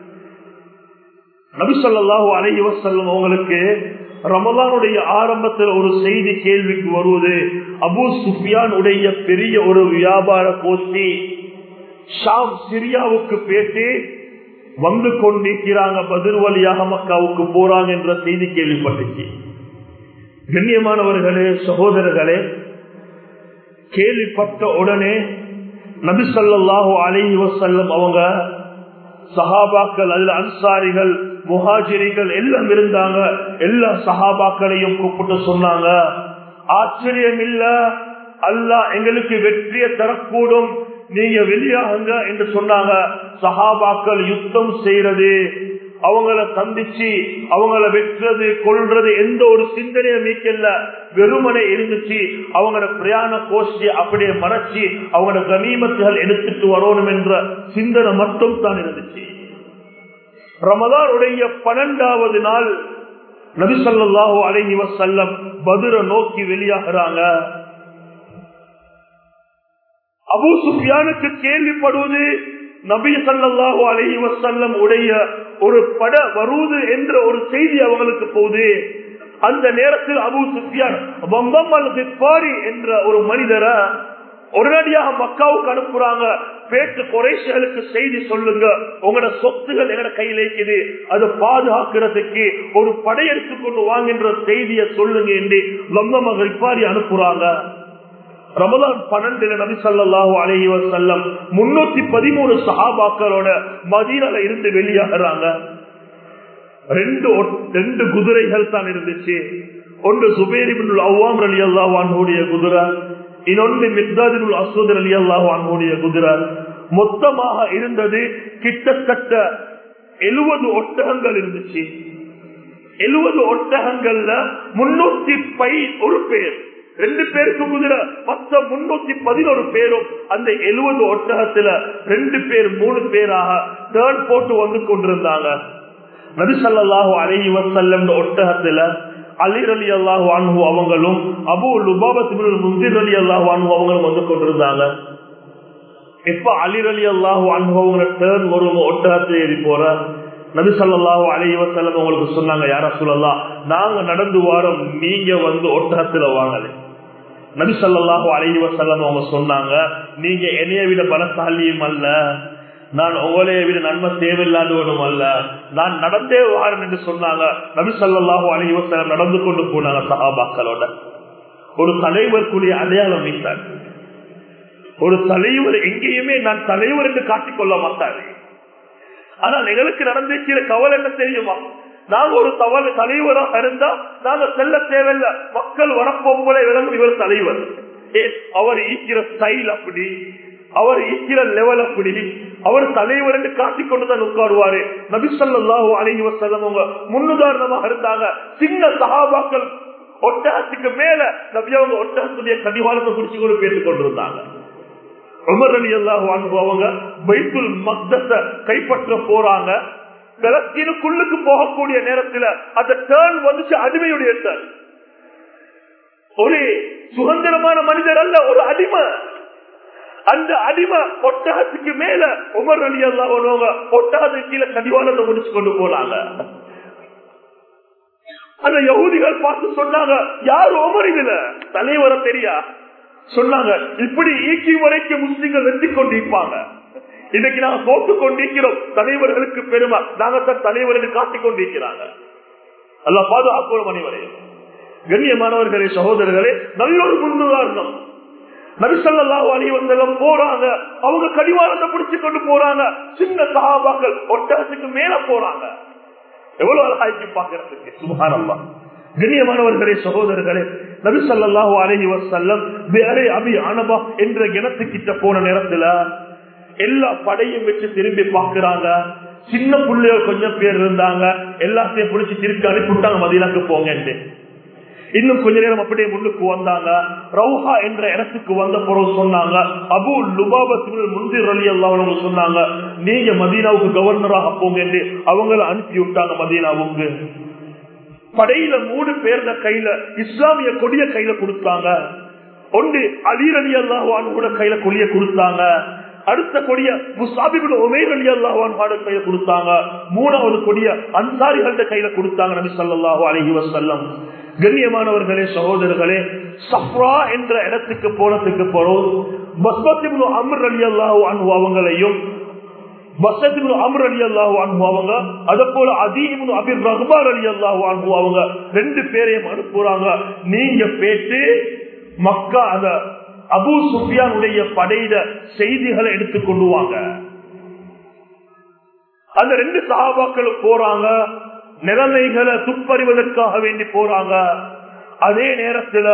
நபிசல்லாஹு அலைஹி வசல்லம் அவங்களுக்கு ரமலானுடைய ஆரம்பத்தில் ஒரு செய்தி கேள்விக்கு வருவது அபு சுஃபியான் உடைய பெரிய ஒரு வியாபார கோஷ்டி ஷாம் சிரியாவுக்கு பேட்டி வந்து கொண்டிருக்கிறாங்க பதில் வழியாக மக்காவுக்கு போறாங்க என்ற செய்தி கேள்விப்பட்டுச்சு கண்ணியமானவர்களே சகோதரர்களே கேள்விப்பட்ட உடனே நபிசல்லாஹு அலஹி வசல்லம் அவங்க சஹாபாக்கள் அல்ல அன்சாரிகள் முஹாஜிரிகள் எல்லாம் இருந்தாங்க எல்லா சஹாபாக்களையும் கூப்பிட்டு சொன்னாங்க ஆச்சரியம் இல்ல அல்லா எங்களுக்கு வெற்றியை தரக்கூடும் நீங்க வெளியாகுங்க என்று சொன்னாங்க சஹாபாக்கள் யுத்தம் செய்யறது அவங்கள சந்திச்சு அவங்கள வெற்றது கொள்றது எந்த ஒரு சிந்தனையும் மீக்கல்ல வெறுமனை இருந்துச்சு அவங்களோட பிரயாண கோஷ்டி அப்படியே மறைச்சி அவங்களோட கனிமத்துகள் எடுத்துட்டு வரணும் என்ற சிந்தனை மட்டும் தான் இருந்துச்சு ரமதானுடைய பன்னெண்டாவது நாள் நபிசல்லாஹு அலைஹி வசல்லம் பதிர நோக்கி வெளியாகிறாங்க அபு சுஃபியானுக்கு கேள்விப்படுவது நபி சல்லாஹு அலைஹி வசல்லம் உடைய ஒரு பட வருவது என்ற ஒரு செய்தி அவங்களுக்கு போகுது அந்த நேரத்தில் அபு சுஃபியான் வம்பம் அல் கிஃபாரி என்ற ஒரு மனிதரை உடனடியாக மக்காவுக்கு அனுப்புறாங்க பேட்டு குறைசிகளுக்கு செய்தி சொல்லுங்க உங்களோட சொத்துகள் எங்கட கையில் இருக்குது அதை பாதுகாக்கிறதுக்கு ஒரு படையெடுத்து கொண்டு வாங்கின்ற செய்தியை சொல்லுங்க என்று லம்ம கிஃபாரி அனுப்புறாங்க ரமலான் பன்னெண்டுல நபி சல்லாஹூ அலஹி வசல்லம் முன்னூத்தி பதிமூணு சஹாபாக்களோட மதீனால இருந்து வெளியாகிறாங்க ரெண்டு ரெண்டு குதிரைகள் தான் இருந்துச்சு ஒன்று சுபேரிபின் அவ்வாம் அலி அல்லாஹானுடைய குதிரை இன்னொன்று மிக்தாதினுல் அசூதர் அலி அல்லாஹானுடைய குதிரை மொத்தமாக இருந்தது கிட்டத்தட்ட எழுபது ஒட்டகங்கள் இருந்துச்சு எழுபது ஒட்டகங்கள்ல முன்னூத்தி பை ஒரு பேர் ரெண்டு பேருக்கு குதிரை மொத்த முன்னூத்தி பதினோரு பேரும் அந்த எழுபது ஒட்டகத்துல ரெண்டு பேர் மூணு பேராக டேர்ன் போட்டு வந்து கொண்டிருந்தாங்க நபிசல்லாஹு அலஹி வசல்லம் ஒட்டகத்துல அலிர் அலி அல்லாஹு அன்பு அவங்களும் அபு லுபாபத்து முந்திர் அலி அல்லாஹு அன்பு அவங்களும் வந்து கொண்டிருந்தாங்க எப்ப அலிர் அலி அல்லாஹு அன்பு அவங்கள டேர்ன் வரும் ஒட்டகத்தை ஏறி போற நபி சொல்லாஹு அலைய வசல்லம் உங்களுக்கு சொன்னாங்க யார சொல்லலாம் நாங்க நடந்து வாரோம் நீங்க வந்து ஒட்டகத்துல வாங்கல நபி சொல்லாஹு அலைய வசல்லம் அவங்க சொன்னாங்க நீங்க என்னைய விட பலசாலியும் அல்ல நான் உங்களைய விட நன்மை தேவையில்லாதவனும் அல்ல நான் நடந்தே வாரன் என்று சொன்னாங்க நபி சொல்லாஹு அலைய வசல்லம் நடந்து கொண்டு போனாங்க சஹாபாக்களோட ஒரு தலைவருக்குரிய அடையாளம் வைத்தார் ஒரு தலைவர் எங்கேயுமே நான் தலைவர் என்று காட்டிக்கொள்ள மாட்டாரு ஆனால் எங்களுக்கு நடந்திருக்கிற கவலை என்ன தெரியுமா நாங்க ஒரு தவறு தலைவராக இருந்தா நாங்க செல்ல தேவையில்ல மக்கள் வரப்போல விளங்கும் இவர் தலைவர் அவர் ஈக்கிற ஸ்டைல் அப்படி அவர் ஈக்கிற லெவல் அப்படி அவர் தலைவர் என்று காட்டிக்கொண்டுதான் உட்காருவாரு நபிசல்லாஹு அலஹி வசல்லம் அவங்க முன்னுதாரணமாக இருந்தாங்க சின்ன சகாபாக்கள் ஒட்டகத்துக்கு மேல நபி அவங்க ஒட்டகத்துடைய கடிவாளத்தை குடிச்சு கொண்டு பேசிக் கொண்டிருந்தாங்க உமர் அலி அல்லாஹ் அவங்க பைத்துல் மக்தத்தை கைப்பற்ற போறாங்க பலஸ்தீனுக்குள்ளுக்கு போகக்கூடிய நேரத்தில் அந்த டேர்ன் வந்துச்சு அடிமையுடைய டேர்ன் ஒரு சுதந்திரமான மனிதர் அல்ல ஒரு அடிமை அந்த அடிமை ஒட்டகத்துக்கு மேல உமர் அலி அல்லா ஒட்டகத்துக்கு கீழே கடிவாளத்தை முடிச்சு கொண்டு போனாங்க அந்த யகுதிகள் பார்த்து சொன்னாங்க யார் உமர் இதுல தலைவரை தெரியா சொன்னாங்க இப்படி ஈக்கி வரைக்கும் முஸ்லிம்கள் வெற்றி கொண்டிருப்பாங்க இன்னைக்கு நாங்க போட்டு கொண்டிருக்கிறோம் தலைவர்களுக்கு பெருமை நாங்க தான் தலைவர்கள் காட்டிக் கொண்டிருக்கிறாங்க அல்ல பாதுகாப்பு அனைவரையும் கண்ணியமானவர்களே சகோதரர்களே நல்ல ஒரு முன்னுதாரணம் நபிசல்லாஹு அலி வந்தெல்லாம் போறாங்க அவங்க கடிவாளத்தை பிடிச்சு கொண்டு போறாங்க சின்ன சகாபாக்கள் ஒட்டகத்துக்கு மேல போறாங்க எவ்வளவு அழகாய்க்கு பாக்குறதுக்கு சுமாரம்மா கண்ணியமானவர்களே சகோதரர்களே நபிசல்லாஹு அலஹி வசல்லம் வேற அபி அனபா என்ற இனத்துக்கிட்ட போன நேரத்துல எல்லா படையும் வச்சு திரும்பி பாக்குறாங்க சின்ன பிள்ளைகள் கொஞ்சம் பேர் இருந்தாங்க எல்லாத்தையும் பிடிச்சி திருப்பி அனுப்பிவிட்டாங்க மதியனாக்கு போங்க இன்னும் கொஞ்ச நேரம் அப்படியே முன்னுக்கு வந்தாங்க ரவுஹா என்ற இடத்துக்கு வந்த பிறகு சொன்னாங்க அபு லுபாபத்தில் முந்திர் அலி அல்லாஹ் சொன்னாங்க நீங்க மதீனாவுக்கு கவர்னராக போங்க என்று அவங்கள அனுப்பி விட்டாங்க மதீனாவுக்கு படையில மூணு பேர்ல கையில இஸ்லாமிய கொடிய கையில கொடுத்தாங்க ஒன்று அலீர் அலி அல்லாஹான் கூட கையில கொடிய கொடுத்தாங்க அடுத்த கொடிய முசாபிபின் உமேர் அலி அல்லாஹான் கையில கொடுத்தாங்க மூணாவது கொடிய அன்சாரிகள்ட கையில கொடுத்தாங்க நபி சல்லாஹூ அலஹி வசல்லம் கண்ணியமானவர்களே சகோதரர்களே சப்ரா என்ற இடத்துக்கு போனதுக்கு போறோம் பஸ்மத்திபுல் அமர் அலி அல்லாஹூ அன்பு அவங்களையும் வசதிபுல் அமர் அலி அல்லாஹூ அன்பு அவங்க அதே போல அதீபுல் அபிர் ரஹ்மான் அலி அல்லாஹூ அன்பு அவங்க ரெண்டு பேரையும் அனுப்புறாங்க நீங்க பேட்டு மக்கா அந்த அபு சுஃபியானுடைய படையிட செய்திகளை எடுத்துக் கொண்டு வாங்க அந்த ரெண்டு சகாபாக்களும் போறாங்க நிலைமைகளை துப்பறிவதற்காக வேண்டி போறாங்க அதே நேரத்தில்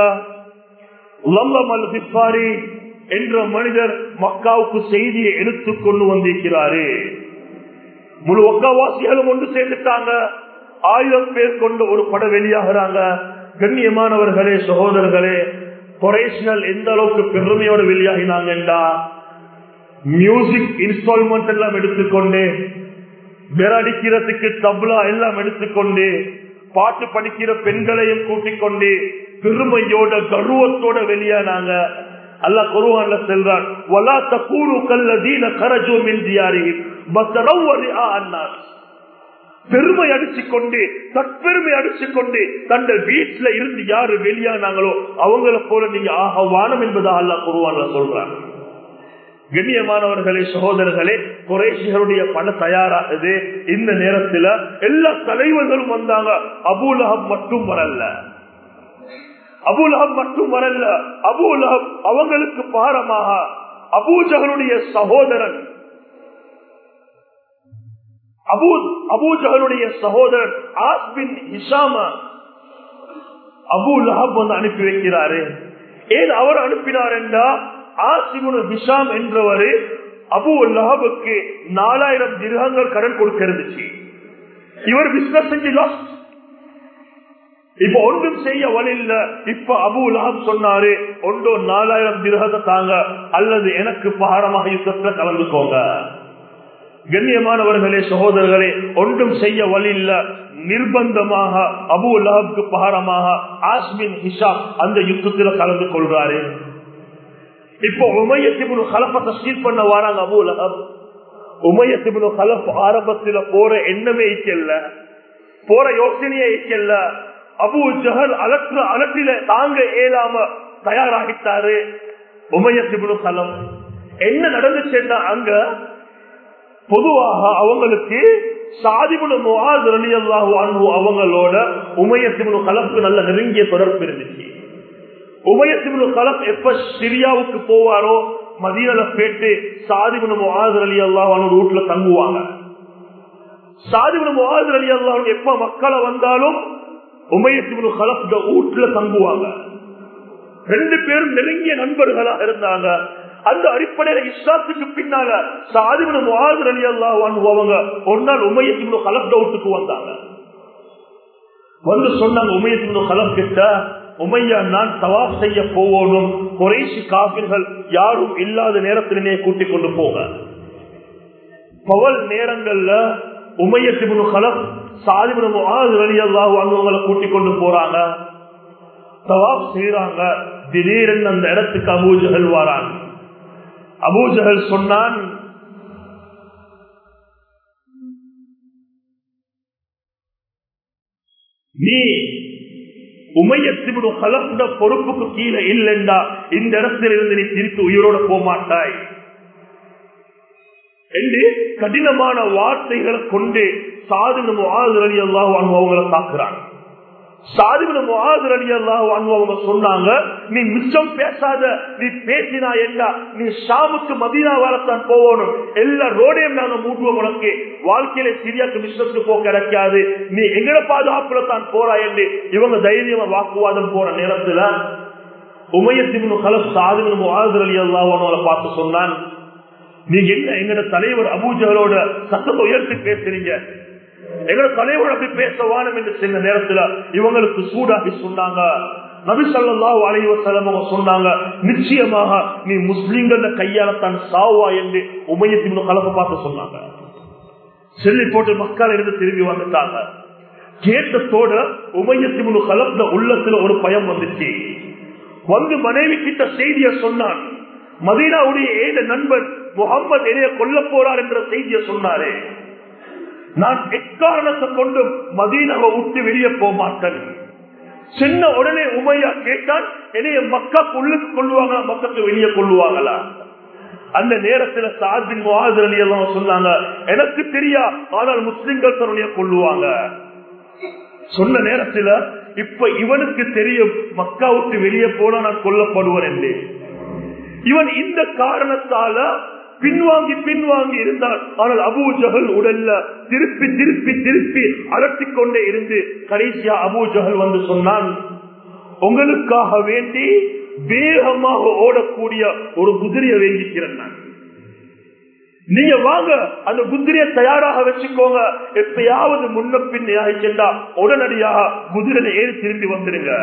என்ற மனிதர் மக்காவுக்கு செய்தியை எடுத்துக் கொண்டு வந்திருக்கிறாரு முழு ஒக்கவாசிகளும் ஒன்று சேர்ந்துட்டாங்க ஆயிரம் பேர் கொண்டு ஒரு படம் வெளியாகிறாங்க கண்ணியமானவர்களே சகோதரர்களே கொரேஷனல் எந்த அளவுக்கு பெருமையோடு வெளியாகினாங்கண்டா மியூசிக் இன்ஸ்டால்மெண்ட் எல்லாம் எடுத்துக்கொண்டு விரடிக்கிறதுக்கு தப்லா எல்லாம் எடுத்துக்கொண்டு பாட்டு படிக்கிற பெண்களையும் கூட்டிக் கொண்டு பெருமையோட கருவத்தோட வெளியானாங்க அல்லா குருவான்ல செல்றான் வலா தக்கூரு கல்லதீன கரஜோ மின்தியாரி அண்ணாஸ் பெருமை அடிச்சு கொண்டு தற்பெருமை அடிச்சு கொண்டு தந்த வீட்டுல இருந்து யாரு வெளியானாங்களோ அவங்கள போல நீங்க ஆக வானம் என்பதா அல்லா குருவான்ல சொல்றாங்க கண்ணியமானவர்களே சகோதரர்களே குறைசிகளுடைய பண தயாராகுது இந்த நேரத்துல எல்லா தலைவர்களும் வந்தாங்க அபூலகம் மட்டும் வரல அபூலகம் மட்டும் வரல அபூலகம் அவங்களுக்கு பாரமாக அபூஜகளுடைய சகோதரன் அபூ அபூஜகளுடைய சகோதரன் ஆஸ்பின் ஹிஷாம அபூ லஹப் வந்து அனுப்பி வைக்கிறாரு ஏன் அவர் அனுப்பினார் என்றா ஆசிமுன் ஹிஷாம் என்றவரு அபு லஹபுக்கு நாலாயிரம் திருகங்கள் கடன் கொடுக்க இருந்துச்சு இவர் பிசினஸ் செஞ்சு லாஸ்ட் இப்ப ஒன்றும் செய்ய வழி இல்ல இப்ப அபு லஹப் சொன்னாரு ஒன்றோ நாலாயிரம் திருகத்தை தாங்க அல்லது எனக்கு பாரமாக யுத்தத்துல கலந்துக்கோங்க கண்ணியமானவர்களே சகோதரர்களே ஒன்றும் செய்ய வழி இல்ல நிர்பந்தமாக அபு லஹப்க்கு பாரமாக ஆஸ்மின் ஹிஷா அந்த யுத்தத்துல கலந்து கொள்றாரு இப்போ உமையத்திபுனு கலப்ப தஸ்கீர் பண்ண வராங்க அபு லஹப் உமையத்திபுனு கலப் ஆரம்பத்துல போற எண்ணமே இக்கல்ல போற யோசனையே இக்கல்ல அபு ஜஹல் அலற்ற அலற்றில தாங்க ஏலாம தயாராகிட்டாரு உமையத்திபுனு கலம் என்ன நடந்துச்சுன்னா அங்க பொதுவாக அவங்களுக்கு சாதிபுன முகாது அலி அல்லாஹு அன்பு அவங்களோட உமையத்திபுனு கலப்புக்கு நல்ல நெருங்கிய தொடர்பு இருந்துச்சு உபயத்திபுனு கலப் எப்ப சிரியாவுக்கு போவாரோ மதியல போயிட்டு சாதிபுன முகாது அலி அல்லாஹ் வீட்டுல தங்குவாங்க சாதிபுன முகாது அலி அல்லாஹ் எப்ப மக்களை வந்தாலும் உமையத்திபுனு கலப் வீட்டுல தங்குவாங்க ரெண்டு பேரும் நெருங்கிய நண்பர்களாக இருந்தாங்க அந்த அடிப்படையில இஸ்லாத்துக்கு பின்னால சாதிபுன முகாது அலி அல்லாஹ் அவங்க ஒரு நாள் உமையத்திபுனு கலப் வீட்டுக்கு வந்தாங்க வந்து சொன்னாங்க உமையத்திபுனு கலப் கிட்ட உமையா நான் தவாப் செய்ய போவோனும் குறைசி காப்பிர்கள் யாரும் இல்லாத நேரத்திலே கூட்டிக் கொண்டு போக பவல் நேரங்கள்ல உமையத்திபுனு கலப் சாதிபுன அலி அல்லாஹ் அனுவங்களை கூட்டிக் கொண்டு போறாங்க தவாப் செய்யறாங்க திடீரென்று அந்த இடத்துக்கு அபூஜகல் வாராங்க அபூஜகல் சொன்னான் நீ உமையத்திவிடும் கலந்த பொறுப்புக்கு கீழே இல்லைண்டா இந்த இடத்துல இருந்து நீ திருப்பி உயிரோட போமாட்டாய் என்று கடினமான வார்த்தைகளை கொண்டு சாதின முகாது அலி அல்லாஹ் அவங்களை தாக்குறாங்க சாதிபுல முகாதர் அலி அல்லாஹ் அவங்க சொன்னாங்க நீ மிச்சம் பேசாத நீ பேசினா என்ன நீ ஷாமுக்கு மதீனா வரத்தான் போகணும் எல்லா ரோடையும் நாங்க மூடுவோம் உனக்கு வாழ்க்கையில சிரியாக்கு மிச்சத்துக்கு போக கிடைக்காது நீ எங்கட பாதுகாப்புல தான் போறா என்று இவங்க தைரியமா வாக்குவாதம் போற நேரத்துல உமையத்தின் கலப் சாதிபுல முகாதர் அலி அல்லாஹ் அவங்களை பார்த்து சொன்னான் நீங்க என்ன எங்கட தலைவர் அபூஜகளோட சத்தத்தை உயர்த்தி பேசுறீங்க எங்களை தலைவர் அப்படி பேசவானும் என்று சில நேரத்துல இவங்களுக்கு சூடாகி சொன்னாங்க நபி சொல்லா அலைவசலம் சொன்னாங்க நிச்சயமாக நீ முஸ்லிம்கள கையால தான் சாவா என்று உமையத்தின் கலப்ப பார்த்து சொன்னாங்க செல்லி போட்டு மக்கள் இருந்து திரும்பி வந்துட்டாங்க கேட்டத்தோட உமையத்தின் கலந்த உள்ளத்துல ஒரு பயம் வந்துச்சு வந்து மனைவி கிட்ட செய்திய சொன்னான் மதீனாவுடைய ஏழு நண்பன் முகம்மது என்னைய கொல்ல போறார் என்ற செய்தியை சொன்னாரே நான் எக்காரணத்தை கொண்டு மதீனாவை விட்டு வெளியே போக மாட்டேன் சின்ன உடனே உமையா கேட்டால் என்னைய மக்கா உள்ளுக்கு கொள்ளுவாங்களா மக்களுக்கு வெளியே கொள்ளுவாங்களா அந்த நேரத்துல சாதின் அலி எல்லாம் சொன்னாங்க எனக்கு தெரியா ஆனால் முஸ்லிம்கள் தன்னுடைய கொள்ளுவாங்க சொன்ன நேரத்துல இப்ப இவனுக்கு தெரியும் மக்கா விட்டு வெளியே போனா நான் கொல்லப்படுவேன் என்று இவன் இந்த காரணத்தால பின்வாங்கி பின்வாங்கி இருந்தால் ஆனால் அபூ ஜஹல் உடல்ல திருப்பி திருப்பி திருப்பி அலட்டிக் கொண்டே இருந்து கடைசியா அபூ ஜஹல் வந்து சொன்னான் உங்களுக்காக வேண்டி வேகமாக ஓடக்கூடிய ஒரு குதிரையை வேங்கிக்கிறேன் நான் நீங்க வாங்க அந்த குதிரையை தயாராக வச்சுக்கோங்க எப்பயாவது முன்ன பின்னையாக சென்றா உடனடியாக குதிரையில ஏறி திரும்பி வந்துடுங்க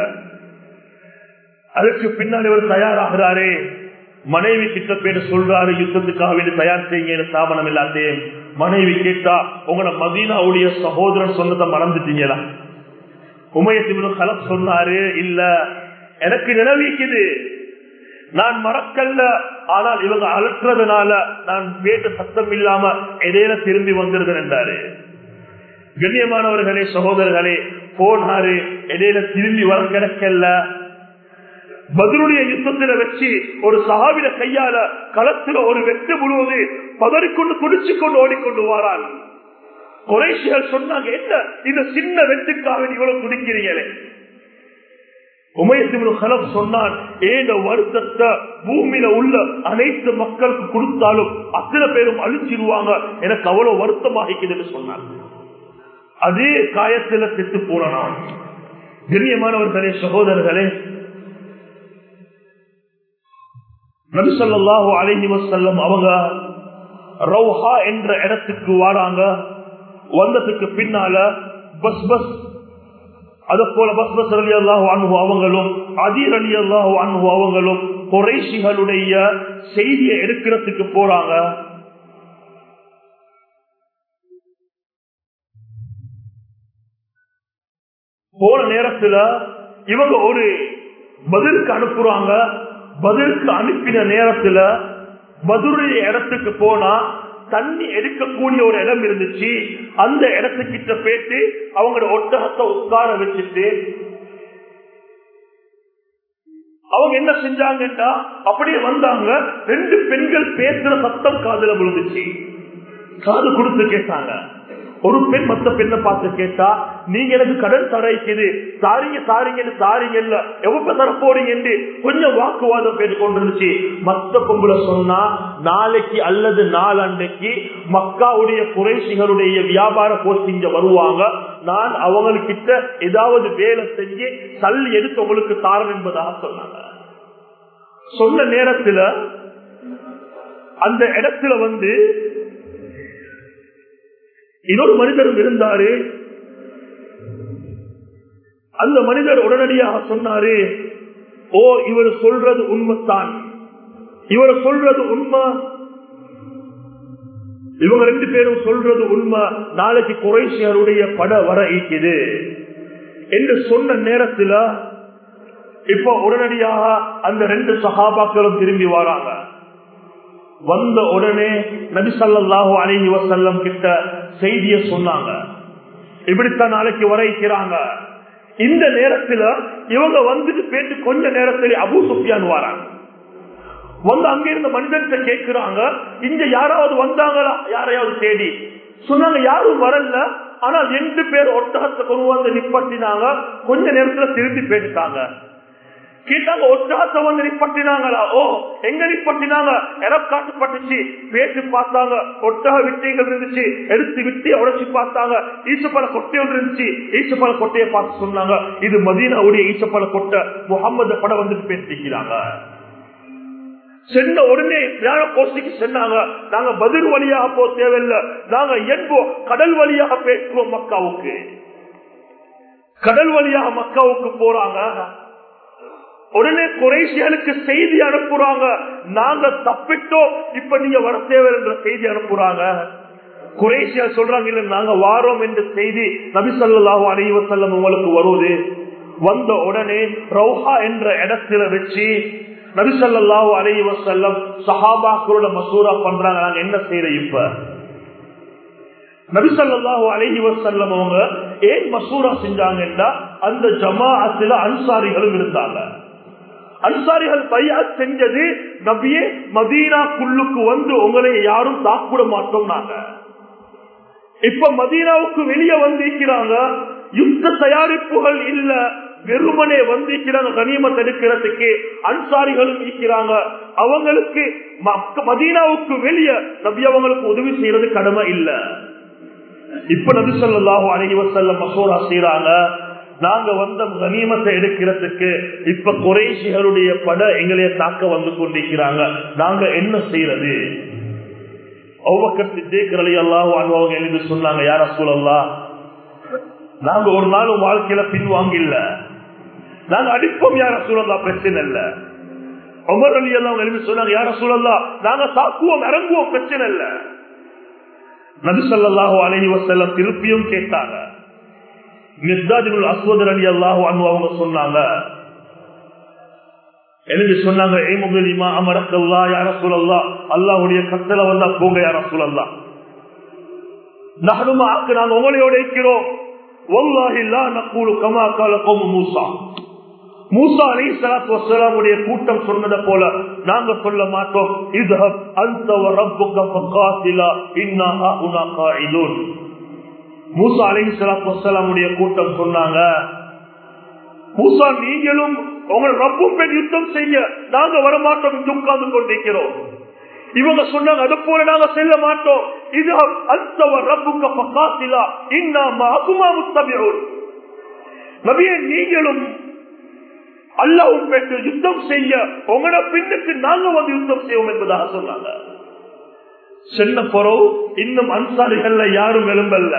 அதுக்கு பின்னாடி ஒரு தயாராகிறாரே மனைவி கிட்ட பேர் சொல்றாரு யுத்தத்துக்காக வேண்டி தயார் செய்யுங்க ஸ்தாபனம் எல்லாத்தையும் மனைவி கேட்டா உங்களோட மதீனாவுடைய சகோதரன் சொன்னதை மறந்துட்டீங்களா உமையத்தின் கலப் சொன்னாரு இல்ல எனக்கு நினைவிக்குது நான் மறக்கல்ல ஆனால் இவங்க அலற்றதுனால நான் வேட்டு சத்தம் இல்லாம இடையில திரும்பி வந்திருந்தேன் என்றாரு கண்ணியமானவர்களே சகோதரர்களே போனாரு இடையில திரும்பி வர கிடக்கல பதிலுடைய யுத்தத்துல வச்சு ஒரு சகாவிட கையால களத்துல ஒரு வெட்டு முழுவது பதறிக்கொண்டு குடிச்சு கொண்டு ஓடிக்கொண்டு வாரான் குறைசிகள் சொன்னாங்க என்ன இந்த சின்ன வெட்டுக்காக இவ்வளவு குடிக்கிறீங்களே உமயத்தின் சொன்னான் ஏன வருத்தத்தை பூமியில உள்ள அனைத்து மக்களுக்கு கொடுத்தாலும் அத்தனை பேரும் அழிச்சிருவாங்க எனக்கு அவ்வளவு வருத்தமாகிக்குதுன்னு சொன்னான் அதே காயத்துல செத்து போனான் கண்ணியமானவர்களே சகோதரர்களே நபிசல்லாஹு அலஹி வசல்லம் அவங்க ரவுஹா என்ற இடத்துக்கு வாராங்க வந்ததுக்கு பின்னால பஸ் பஸ் அத போல பஸ் பஸ் அலி அல்லாஹு அன்பு அவங்களும் அதீர் அலி அல்லாஹு அன்பு அவங்களும் குறைசிகளுடைய செய்தியை எடுக்கிறதுக்கு போறாங்க போன நேரத்துல இவங்க ஒரு பதிலுக்கு அனுப்புறாங்க பதிலுக்கு அனுப்பின நேரத்துல மதுரை இடத்துக்கு போனா தண்ணி எடுக்கக்கூடிய ஒரு இடம் இருந்துச்சு அந்த இடத்துக்கிட்ட போயிட்டு அவங்களோட ஒட்டகத்தை உட்கார வச்சுட்டு அவங்க என்ன செஞ்சாங்கன்னா அப்படியே வந்தாங்க ரெண்டு பெண்கள் பேசுற சத்தம் காதல விழுந்துச்சு காது கொடுத்து கேட்டாங்க ஒரு பெண் மத்த பெண்ணை பார்த்து கேட்டா நீங்க எனக்கு கடன் தரைக்குது தாரிங்க தாரிங்கன்னு தாரிங்க இல்ல எவ்வளவு தர போறீங்க என்று கொஞ்சம் வாக்குவாதம் பேசி கொண்டிருந்துச்சு மத்த பொம்பளை சொன்னா நாளைக்கு அல்லது நாளன்னைக்கு மக்காவுடைய குறைசிகளுடைய வியாபார போஸ்டிங்க வருவாங்க நான் அவங்கக்கிட்ட ஏதாவது வேலை செஞ்சு சல்லி எடுத்து உங்களுக்கு தாரன் என்பதாக சொன்னாங்க சொன்ன நேரத்துல அந்த இடத்துல வந்து இன்னொரு மனிதரும் இருந்தாரு அந்த மனிதர் உடனடியாக சொன்னாரு ஓ இவர் சொல்றது உண்மைத்தான் இவர் சொல்றது உண்மை இவங்க ரெண்டு பேரும் சொல்றது உண்மை நாளைக்கு குறைசியருடைய பட வர இருக்குது என்று சொன்ன நேரத்தில் இப்ப உடனடியாக அந்த ரெண்டு சகாபாக்களும் திரும்பி வராங்க வந்த உடனே நபிசல்லாஹு அலஹி வசல்லம் கிட்ட செய்திய சொன்னாங்க இப்படித்தான் நாளைக்கு வரைக்கிறாங்க இந்த நேரத்துல இவங்க வந்துட்டு பேசி கொஞ்ச நேரத்தில் அபு சுஃபியான் வராங்க வந்து அங்க இருந்த மனிதன்கிட்ட கேட்கிறாங்க இங்க யாராவது வந்தாங்களா யாரையாவது தேடி சொன்னாங்க யாரும் வரல ஆனால் ரெண்டு பேர் ஒட்டகத்தை கொண்டு வந்து நிப்பட்டினாங்க கொஞ்ச நேரத்துல திரும்பி போயிட்டாங்க கேட்டாங்க ஒட்டாசம் வந்து நிப்பட்டினாங்களா ஓ எங்க நிப்பட்டினாங்க காட்டுப்பட்டுச்சு பேசி பார்த்தாங்க ஒட்டக வித்தைகள் இருந்துச்சு எடுத்து வித்தி உடச்சி பார்த்தாங்க ஈசப்பல கொட்டையோடு இருந்துச்சு ஈசப்பல கொட்டையை பார்த்து சொன்னாங்க இது மதீனாவுடைய ஈசப்பல கொட்டை முகமது படம் வந்துட்டு பேசிக்கிறாங்க சென்ன உடனே ஞான கோஷ்டிக்கு சென்னாங்க நாங்க பதில் வழியாக போக தேவையில்லை நாங்க என்போம் கடல் வழியாக பேசுவோம் மக்காவுக்கு கடல் வழியாக மக்காவுக்கு போறாங்க உடனே குறைசியலுக்கு செய்தி அனுப்புறாங்க நாங்க தப்பிட்டோம் இப்ப நீங்க வர தேவை என்ற செய்தி அனுப்புறாங்க குறைசியா சொல்றாங்க இல்ல நாங்க வாரோம் என்ற செய்தி நபிசல்லாஹு அலைவ செல்லம் உங்களுக்கு வருவது வந்த உடனே ரவுஹா என்ற இடத்துல வச்சு நபிசல்லாஹு அலைவ செல்லம் சஹாபாக்களோட மசூரா பண்றாங்க நாங்க என்ன செய்யற இப்ப நபிசல்லாஹு அலஹி வசல்லம் அவங்க ஏன் மசூரா செஞ்சாங்கன்னா அந்த ஜமாஅத்துல அன்சாரிகளும் இருந்தாங்க அன்சாரிகள் பையா செஞ்சது நபியே மதீனா குள்ளுக்கு வந்து உங்களை யாரும் தாக்கூட மாட்டோம் நாங்க இப்ப மதீனாவுக்கு வெளியே வந்திருக்கிறாங்க யுத்த தயாரிப்புகள் இல்ல வெறுமனே வந்திருக்கிறாங்க கனிமத் எடுக்கிறதுக்கு அன்சாரிகளும் இருக்கிறாங்க அவங்களுக்கு மதீனாவுக்கு வெளியே நபி அவங்களுக்கு உதவி செய்யறது கடமை இல்ல இப்ப நபி சொல்லாஹு அழகி வசல்ல மசோரா செய்யறாங்க நாங்க வந்த கனிமத்தை எடுக்கிறதுக்கு இப்ப குறைசிகளுடைய பட எங்களைய தாக்க வந்து கொண்டிருக்கிறாங்க நாங்க என்ன செய்யறது ஒவ்வொரு எல்லாம் அவங்க எழுதி சொன்னாங்க யார சூழல்லா நாங்க ஒரு நாளும் வாழ்க்கையில பின்வாங்கில்ல நாங்க அடிப்போம் யார சூழல்லா பிரச்சனை இல்ல ஒவ்வொரு அலி எல்லாம் எழுதி சொன்னாங்க யார சூழல்லா நாங்க தாக்குவோம் இறங்குவோம் பிரச்சனை இல்ல நபிசல்லாஹு அலஹி வசல்லம் திருப்பியும் கேட்டாங்க மிர்தாஜுல் அஸ்வதர் அலி அல்லாஹு அன்பு அவங்க சொன்னாங்க எழுதி சொன்னாங்க ஏ முகலிமா அமரக்கல்லா யார சூழல்லா அல்லாஹுடைய கத்தல வந்தா போங்க யார சூழல்லா நகருமா ஆக்கு நாங்க உங்களையோட இருக்கிறோம் ஒல்லாஹில்லா நக்கூடு கமா கால கோமு மூசா மூசா அலி சலாத்து வசலாமுடைய கூட்டம் சொன்னதை போல நாங்க சொல்ல மாட்டோம் இது அந்த மூசா அலி சலாத்து வசலாமுடைய கூட்டம் சொன்னாங்க மூசா நீங்களும் உங்கள் ரப்பும் பெண் யுத்தம் செய்ய நாங்க வரமாட்டோம் இங்கு உட்கார்ந்து கொண்டிருக்கிறோம் இவங்க சொன்னாங்க அது போல நாங்க செல்ல மாட்டோம் இது அந்தவர் ரப்புக்க பக்காத்திலா இன்னாமா அகுமா முத்தமிழ் நபிய நீங்களும் அல்லாவும் பெற்று யுத்தம் செய்ய உங்களோட பின்னுக்கு நாங்க வந்து யுத்தம் செய்வோம் என்பதாக சொன்னாங்க சென்ன பொறவு இன்னும் அன்சாரிகள்ல யாரும் எழும்பல்ல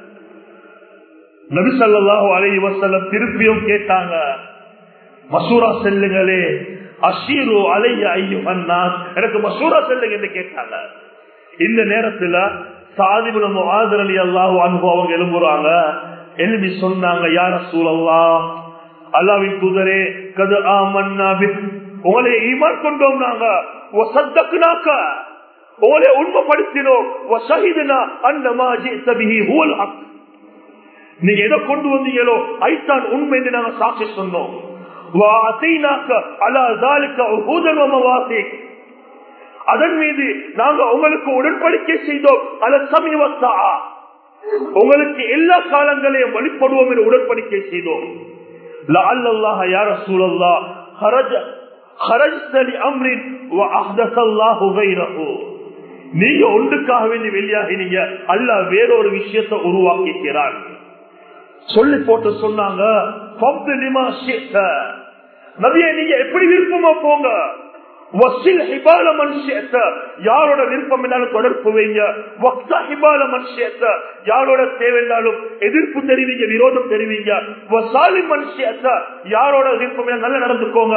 நபிசல்லாஹு அலை வசல்லம் திருப்பியும் கேட்டாங்க மசூரா செல்லுங்களே அஷீரு அலைய ஐயுன்னா எனக்கு மசூரா செல்லுங்க என்று கேட்டாங்க இந்த நேரத்துல சாதிபுல ஆதர் அலி அல்லாஹு அனுபவம் எழும்புறாங்க எழுதி சொன்னாங்க யார சூழல்லா அல்லாவின் தூதரே கது ஆமன்னா உங்களை ஈமான் கொண்டோம் நாங்க சத்தக்குனாக்க உங்களை உண்மைப்படுத்தினோம் அன்னமா ஜித்தபிஹி ஹுவல் ஹக் நீங்க எதை கொண்டு வந்தீங்களோ ஐத்தான் உண்மை என்று நாங்க சாட்சி சொன்னோம் அதன் மீது நாங்க உங்களுக்கு உடன்படிக்கை செய்தோம் அதன் சமீபத்தா உங்களுக்கு எல்லா காலங்களையும் வழிபடுவோம் என்று உடன்படிக்கை செய்தோம் யார சூழல்லா நீங்க ஒன்றுக்காக வேண்டி வெளியாகினீங்க அல்ல வேறொரு விஷயத்தை உருவாக்கிக்கிறான் சொல்லி போட்டு சொன்னாங்க நபிய நீங்க எப்படி விருப்பமா போங்க யாரோட விருப்பம் என்றாலும் தொடர்பு வைங்க யாரோட தேவைன்னாலும் எதிர்ப்பு தெரிவிங்க விரோதம் தெரிவிங்க யாரோட விருப்பம் நல்ல நடந்துக்கோங்க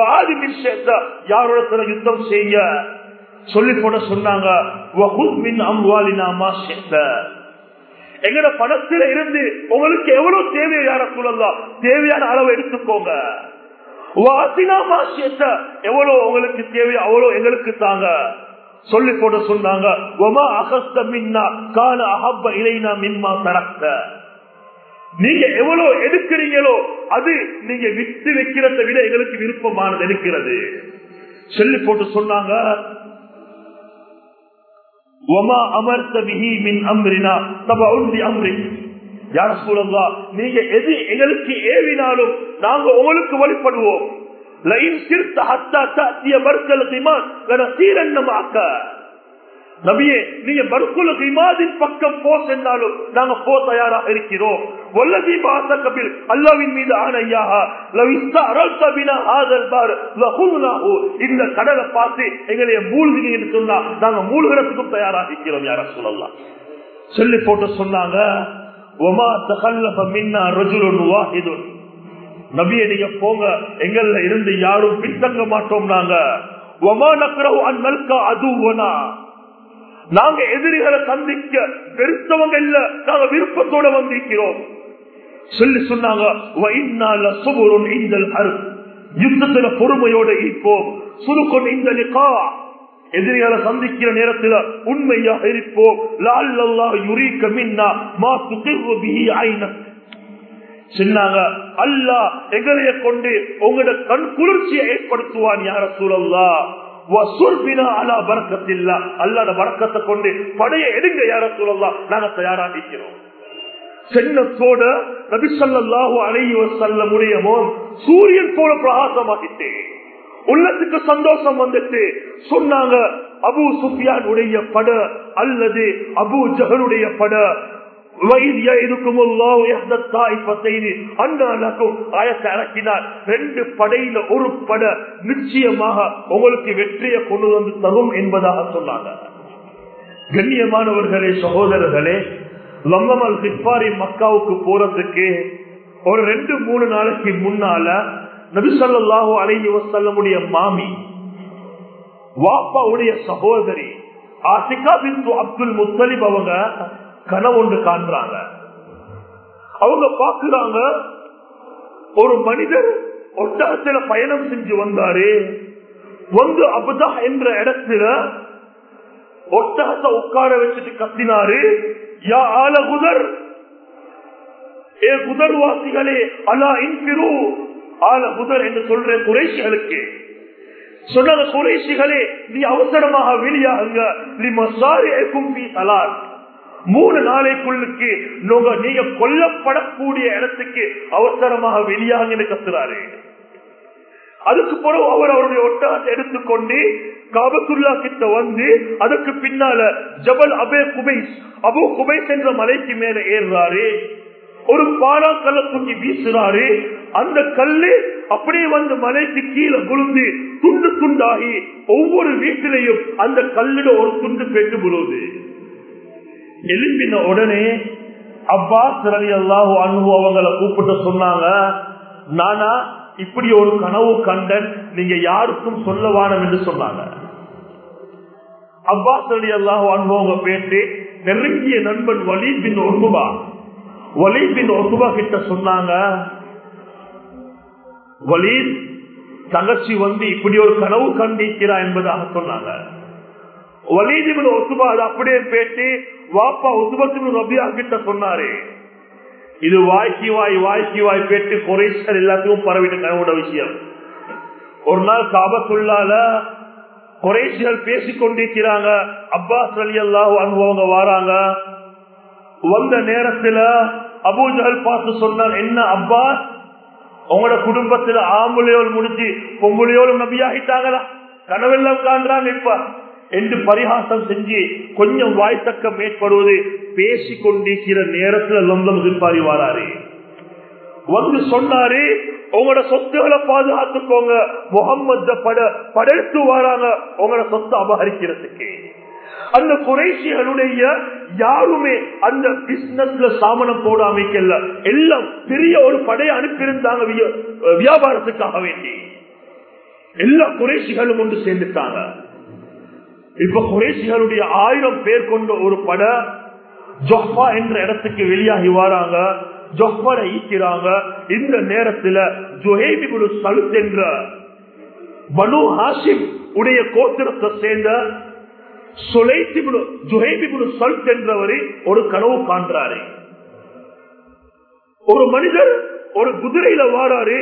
யாரோட யுத்தம் செய்யுங்க சொல்லி போட சொன்னாங்க எங்கட பணத்துல இருந்து உங்களுக்கு எவ்வளவு தேவையோ யார சொல்லலாம் தேவையான அளவு எடுத்துக்கோங்க எவ்வளவு உங்களுக்கு தேவையோ அவ்வளவு எங்களுக்கு தாங்க சொல்லி போட சொன்னாங்க ஒமா அகஸ்த மின்னா கால அகப்ப இலைனா மின்மா தரக்க நீங்க எவ்வளவு எடுக்கிறீங்களோ அது நீங்க விட்டு வைக்கிறத விட எங்களுக்கு விருப்பமானது இருக்கிறது சொல்லி போட்டு சொன்னாங்க ஒமா அமர்த்த பிஹி மின் அம்ரினா தப உந்தி அம்ரி யார சூழல்லா நீங்க எது எங்களுக்கு ஏவினாலும் நாங்க உங்களுக்கு வழிபடுவோம் லைன் சிறுத்த ஹத்தா சாத்திய பர்க்கல் திமான் சீரன்னமாக்க நபியே நீங்க பர்குல இமாதின் பக்கம் போ சென்றாலும் நாங்க போ தயாராக இருக்கிறோம் வல்லதி பாச கபில் அல்லாவின் மீது ஆணையாக இந்த கடலை பார்த்து எங்களை மூழ்கினு சொன்னா நாங்க மூழ்கிறதுக்கும் தயாராக இருக்கிறோம் யார சொல்லலாம் சொல்லி போட்டு சொன்னாங்க ஒமா தகல்லப மின்னா ரஜுலுன் வாஹிதுன் நபியை நீங்க போங்க எங்கள்ல இருந்து யாரும் பின்தங்க மாட்டோம் நாங்க ஒமா நக்கரவு அந்நல்கா அதுவனா நாங்க எதிரிகளை சந்திக்க வெறுத்தவங்க இல்ல நாங்க விருப்பத்தோட வந்திருக்கிறோம் சொல்லி சொன்னாங்க யுத்தத்துல பொறுமையோட இருப்போம் சுருக்கொண்டு இந்த லிகா எதிரிகளை சந்திக்கிற நேரத்தில் உண்மையாக இருப்போம் லால்லா யுரீக்க மின்னா மா துகிர்வு பிஹி ஐனக் சொன்னாங்க அல்லா எங்களைய கொண்டு உங்களோட கண் குளிர்ச்சியை ஏற்படுத்துவான் யார சூழல்லா அல்லாத வரக்கத்தை கொண்டு படைய எடுங்க யார சூழல்லாம் நாங்க தயாராக இருக்கிறோம் சென்னத்தோட நபிசல்லாஹு அலைஹி வசல்லம் உடையமோ சூரியன் போல பிரகாசமாகிட்டு உள்ளத்துக்கு சந்தோஷம் வந்துட்டு சொன்னாங்க அபு சுஃபியான் உடைய பட அல்லது அபு ஜஹனுடைய பட ரெண்டு படையில ஒரு பட நிச்சயமாக உங்களுக்கு வெற்றியை கொண்டு வந்து தரும் என்பதாக சொன்னாங்க கண்ணியமானவர்களே சகோதரர்களே லம்மமல் திப்பாரி மக்காவுக்கு போறதுக்கு ஒரு ரெண்டு மூணு நாளைக்கு முன்னால நபிசல்லாஹூ அலைஹி வசல்லமுடைய மாமி வாப்பாவுடைய சகோதரி ஆசிகா பின் அப்துல் முத்தலிப் அவங்க கனவு ஒன்று காண்றாங்க அவங்க பாக்குறாங்க ஒரு மனிதர் ஒட்டகத்துல பயணம் செஞ்சு வந்தாரு வந்து அபுதா என்ற இடத்துல ஒட்டகத்தை உட்கார வச்சுட்டு கத்தினாரு யா ஆல குதர் ஏ குதர்வாசிகளே அலா இன்பிரு ஆல குதர் என்று சொல்ற குறைசிகளுக்கு சொன்ன குறைசிகளே நீ அவசரமாக வெளியாகுங்க நீ மசாரிக்கும் தலால் மூணு நாளைக்குள்ளுக்கு நீங்க கொல்லப்படக்கூடிய இடத்துக்கு அவசரமாக வெளியாகுன்னு கத்துறாரு அதுக்கு பிறகு அவர் அவருடைய ஒட்டகத்தை எடுத்துக்கொண்டு காபத்துல்லா கிட்ட வந்து அதுக்கு பின்னால ஜபல் அபே குபைஸ் அபு குபைஸ் என்ற மலைக்கு மேல ஏறுறாரு ஒரு பாலாக்கல்ல தூக்கி வீசுறாரு அந்த கல்லு அப்படியே வந்து மலைக்கு கீழே விழுந்து துண்டு துண்டாகி ஒவ்வொரு வீட்டிலையும் அந்த கல்லிட ஒரு துண்டு பெற்று விழுது எலும்பின உடனே அப்பாஸ் ரவி அல்லாஹு அனுபவங்களை கூப்பிட்டு சொன்னாங்க நானா இப்படி ஒரு கனவு கண்டன் நீங்க யாருக்கும் சொல்ல வானம் என்று சொன்னாங்க அப்பாஸ் அலி அல்லாஹ் அனுபவங்க பேட்டு நெருங்கிய நண்பன் வலீத் பின் ஒசுபா வலீத் பின் ஒசுபா கிட்ட சொன்னாங்க வலீத் தங்கச்சி வந்து இப்படி ஒரு கனவு கண்டிக்கிறா என்பதாக சொன்னாங்க வலீத் பின் ஒசுபா அது அப்படியே பேட்டு வாப்பா ஒசுபத்தின் ரபியா கிட்ட சொன்னாரு இது வாய்க்கு வாய் வாய்க்கு வாய் பேட்டு குறைசல் எல்லாத்துக்கும் பரவிட்டு கனவோட விஷயம் ஒரு நாள் காபத்துள்ளால குறைசிகள் பேசிக் கொண்டிருக்கிறாங்க அப்பாஸ் அலி அல்லாஹ் அனுபவங்க வாராங்க வந்த நேரத்துல அபூஜகல் பார்த்து சொன்னார் என்ன அப்பாஸ் உங்களோட குடும்பத்துல ஆம்புலையோல் முடிஞ்சு பொம்புலையோலும் நபியாகிட்டாங்களா கனவெல்லாம் காண்றாங்க இப்ப என்று பரிகாசம் செஞ்சு கொஞ்சம் வாய்த்தக்கம் ஏற்படுவது பேசிக் கொண்டிருக்கிற நேரத்துல லொந்தம் திருப்பாரி வாராரு வந்து சொன்னாரு உங்களோட சொத்துகளை பாதுகாத்துக்கோங்க முகம்மது பட படைத்து வராங்க உங்களோட சொத்தை அபகரிக்கிறதுக்கு அந்த குறைசிகளுடைய யாருமே அந்த பிசினஸ்ல சாமனம் போட அமைக்கல எல்லாம் பெரிய ஒரு படையை அனுப்பியிருந்தாங்க வியாபாரத்துக்காக வேண்டி எல்லா குறைசிகளும் ஒன்று சேர்ந்துட்டாங்க இப்ப குறைசிகளுடைய ஆயிரம் பேர் கொண்ட ஒரு பட ஜொஹ்பா என்ற இடத்துக்கு வெளியாகி வராங்க ஜொஹ்பரை ஈக்கிறாங்க இந்த நேரத்துல ஜுஹேபிபுரு சலுத் என்ற பனு ஹாசிம் உடைய கோத்திரத்தை சேர்ந்த ஜுஹேபிபுரு சலுத் என்றவரை ஒரு கனவு காண்றாரு ஒரு மனிதர் ஒரு குதிரையில வாராரு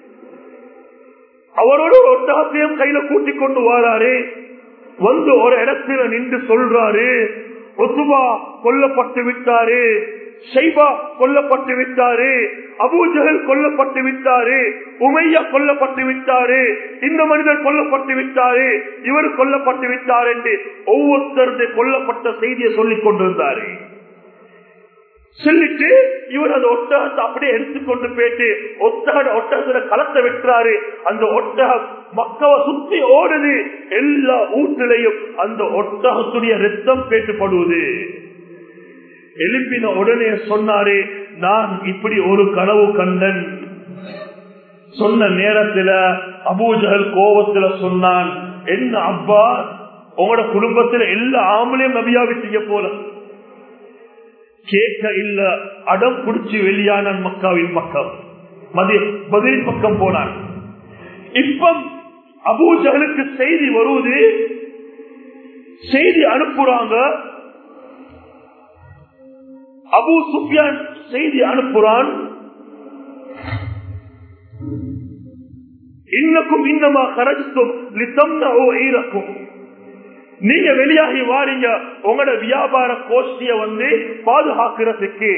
அவரோட ஒரு ஒட்டகத்தையும் கையில கூட்டிக் கொண்டு வாராரு வந்து ஒரு இடத்துல நின்று சொல்றாரு ஒத்துவா கொல்லப்பட்டு விட்டாரு ஷைபா கொல்லப்பட்டு விட்டாரு அபூஜகல் கொல்லப்பட்டு விட்டாரு உமையா கொல்லப்பட்டு விட்டாரு இந்த மனிதர் கொல்லப்பட்டு விட்டாரு இவர் கொல்லப்பட்டு விட்டார் என்று ஒவ்வொருத்தருடைய கொல்லப்பட்ட செய்தியை சொல்லிக் கொண்டிருந்தாரு சொல்லிட்டு இவர் அந்த ஒட்டகத்தை அப்படியே எடுத்துக்கொண்டு போயிட்டு ஒட்டக ஒட்டகத்துல களத்தை வெட்டுறாரு அந்த ஒட்டகம் மக்களை சுத்தி ஓடுது எல்லா ஊட்டிலையும் அந்த ஒட்டகத்துடைய ரத்தம் பேட்டுப்படுவது எழுப்பின உடனே சொன்னாரு நான் இப்படி ஒரு கனவு கண்டன் சொன்ன நேரத்துல அபூஜகல் கோபத்துல சொன்னான் என்ன அப்பா உங்களோட குடும்பத்துல எல்லா ஆம்பளையும் நபியா விட்டீங்க போல கேட்க இல்ல அடம் பிடிச்சு வெளியான மக்காவின் பக்கம் பதில் பக்கம் போனான் இப்ப அபூஜகலுக்கு செய்தி வருவது செய்தி அனுப்புறாங்க அபு சுஃபியான் செய்தி அனுப்புறான் இன்னக்கும் இன்னமா கரஜத்தும் ஈரக்கும் நீங்க வெளியாகி வாரீங்க உங்களோட வியாபார கோஷ்டிய வந்து பாதுகாக்கிறதுக்கு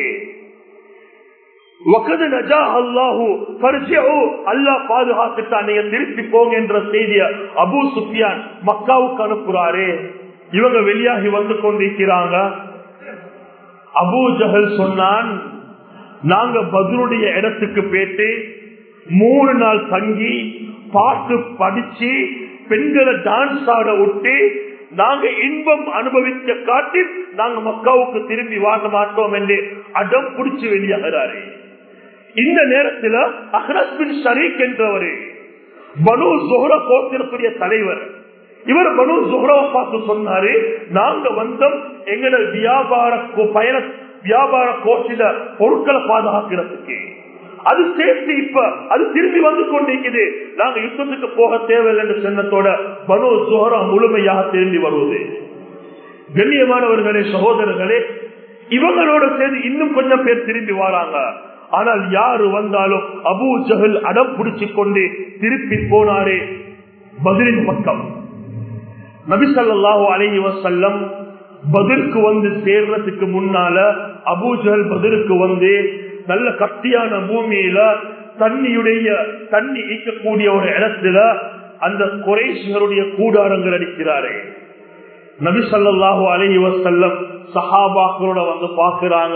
பாதுகாத்துட்டா நீங்க திருப்பி போங்க என்ற செய்திய அபு சுஃபியான் மக்காவுக்கு அனுப்புறாரு இவங்க வெளியாகி வந்து கொண்டிருக்கிறாங்க அபு ஜஹல் சொன்னான் நாங்க பதிலுடைய இடத்துக்கு போயிட்டு மூணு நாள் தங்கி பாட்டு படிச்சு பெண்களை டான்ஸ் ஆட விட்டு நாங்க இன்பம் அனுபவிக்க காட்டி நாங்க மக்காவுக்கு திரும்பி வாங்க மாட்டோம் என்று அடம் பிடிச்சு வெளியாகிறாரு இந்த நேரத்தில் அஹ்ரஸ் பின் ஷரீக் என்றவரு பனு ஜோஹர கோத்திரத்துடைய தலைவர் இவர் பனு சுஹ்ரவை பார்த்து சொன்னாரு நாங்க வந்தோம் எங்கட வியாபார கோ- பயண வியாபார கோச்சில பொருட்களை பாதுகாக்கிறதுக்கு அது சேர்த்து இப்ப அது திரும்பி வந்து கொண்டிருக்குது நாங்க யுத்தத்துக்கு போக தேவையில்லை என்ற சின்னத்தோட பனு சுஹரா முழுமையாக திரும்பி வருவது கண்ணியமானவர்களே சகோதரர்களே இவங்களோட சேர்ந்து இன்னும் கொஞ்சம் பேர் திரும்பி வராங்க ஆனால் யாரு வந்தாலும் அபூ ஜஹல் அடம் பிடிச்சு கொண்டு திருப்பி போனாரே பதிலின் பக்கம் நபிசல்லாஹு அலைஹி வசல்லம் பதிலுக்கு வந்து சேர்றதுக்கு முன்னால அபூஜல் பதிலுக்கு வந்து நல்ல கட்டியான பூமியில தண்ணியுடைய தண்ணி ஈக்கக்கூடிய ஒரு இடத்துல அந்த குறைசிகளுடைய கூடாரங்கள் அடிக்கிறாரே நபி ஸல்லல்லாஹு அலைஹி வஸல்லம் சஹாபாக்களோட வந்து பாக்குறாங்க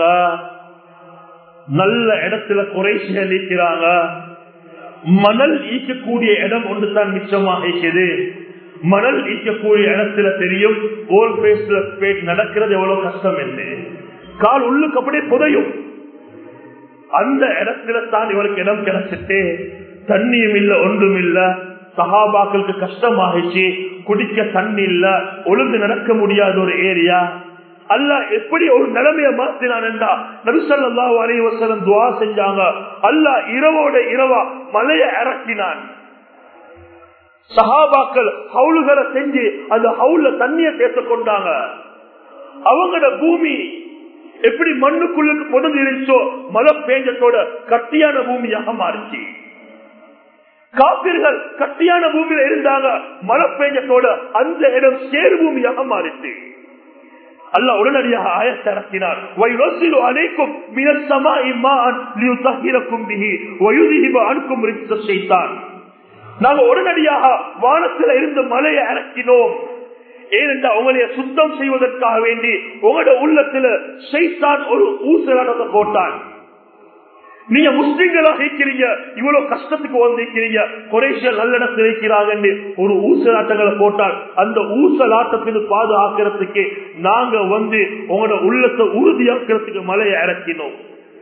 நல்ல இடத்துல குறைசிகள் இருக்கிறாங்க மணல் ஈக்கக்கூடிய இடம் ஒன்று தான் மிச்சமாக இருக்குது மணல் ஈக்கக்கூடிய இடத்துல தெரியும் ஓல் பேஸ்ல நடக்கிறது எவ்வளவு கஷ்டம் என்று கால் உள்ளுக்கு அப்படியே புதையும் அந்த இடத்துல தான் இவருக்கு இடம் கிடைச்சிட்டு தண்ணியும் இல்ல ஒன்றும் இல்ல சகாபாக்களுக்கு கஷ்டமாகிச்சு குடிக்க தண்ணி இல்ல ஒழுங்கு நடக்க முடியாத ஒரு ஏரியா அல்ல எப்படி ஒரு நிலைமைய மாத்தினான் என்றா நபிசல்லா அலி வசலம் துவா செஞ்சாங்க அல்ல இரவோட இரவா மலையை இறக்கினான் சஹாபாக்கள் ஹவுலுகளை செஞ்சு அந்த ஹவுல தண்ணிய சேர்த்து கொண்டாங்க அவங்களோட பூமி எப்படி மண்ணுக்குள்ளுக்கு பொழுது இருந்துச்சோ மழை பேஞ்சத்தோட கட்டியான பூமியாக மாறிச்சு காப்பீர்கள் கட்டியான பூமியில இருந்தாங்க மழை பேஞ்சத்தோட அந்த இடம் சேரு பூமியாக மாறிச்சு அல்ல உடனடியாக ஆயத்திறக்கினார் வயுரசிலு அனைக்கும் மினசமா இம்மான் லியுத்தஹிரக்கும் பிஹி வயுதிஹிப அனுக்கும் ரிக்ஸ ஷைத்தான் நாங்க உடனடியாக வானத்துல இருந்து மலையை இறக்கினோம் ஏனென்றால் உங்களைய சுத்தம் செய்வதற்காக வேண்டி உங்களோட உள்ளத்துல ஷைத்தான் ஒரு ஊசலானதை போட்டான் நீங்க முஸ்லிம்களாக இருக்கிறீங்க இவ்வளவு கஷ்டத்துக்கு வந்திருக்கிறீங்க குறைசியல் நல்லிடத்தில் இருக்கிறாங்க ஒரு ஊசலாட்டங்களை போட்டால் அந்த ஊசலாட்டத்தில் பாதுகாக்கிறதுக்கு நாங்க வந்து உங்களோட உள்ளத்தை உறுதியாக்கிறதுக்கு மலையை இறக்கினோம்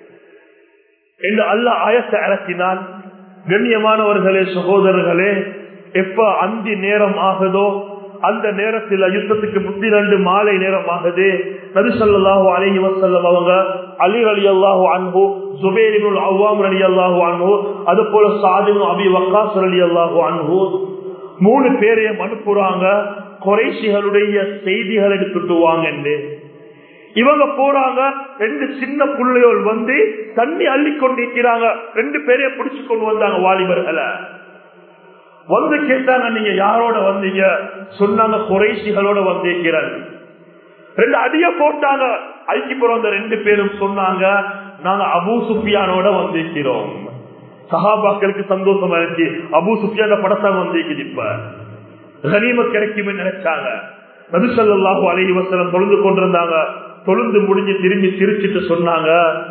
என்று அல்ல ஆயத்தை இறக்கினான் கண்ணியமானவர்களே சகோதரர்களே எப்ப அந்தி நேரம் ஆகுதோ அந்த நேரத்தில் யுத்தத்துக்கு முத்தி ரெண்டு மாலை நேரம் ஆகுது நபிசல்லாஹு அலஹி வசல்லம் அவங்க அலி அலி அல்லாஹு அன்பு சுபேரினுல் அவ்வாம் அலி அல்லாஹு அன்பு அது போல சாதினு அபி வக்காஸ் அலி அல்லாஹு அன்பு மூணு பேரையும் அனுப்புறாங்க குறைசிகளுடைய செய்திகள் எடுத்துட்டு வாங்க இவங்க போறாங்க ரெண்டு சின்ன புள்ளையோல் வந்து தண்ணி அள்ளி கொண்டிருக்கிறாங்க ரெண்டு பேரையும் பிடிச்சு கொண்டு வந்தாங்க வாலிபர்களை வந்து கேட்டாங்க நீங்க யாரோட வந்தீங்க சொன்னாங்க குறைசிகளோட வந்திருக்கிறார் ரெண்டு அடிய போட்டாங்க ஐக்கிப்புறம் அந்த ரெண்டு பேரும் சொன்னாங்க நாங்க அபு சுப்பியானோட வந்திருக்கிறோம் சஹாபாக்களுக்கு சந்தோஷமா இருக்கு அபு சுப்பியான படத்தான் வந்திருக்குது இப்ப கனிம கிடைக்குமே நினைச்சாங்க நபிசல்லாஹு அலஹி வசலம் தொழுந்து கொண்டிருந்தாங்க தொழுந்து முடிஞ்சு திரும்பி சிரிச்சிட்டு சொன்னாங்க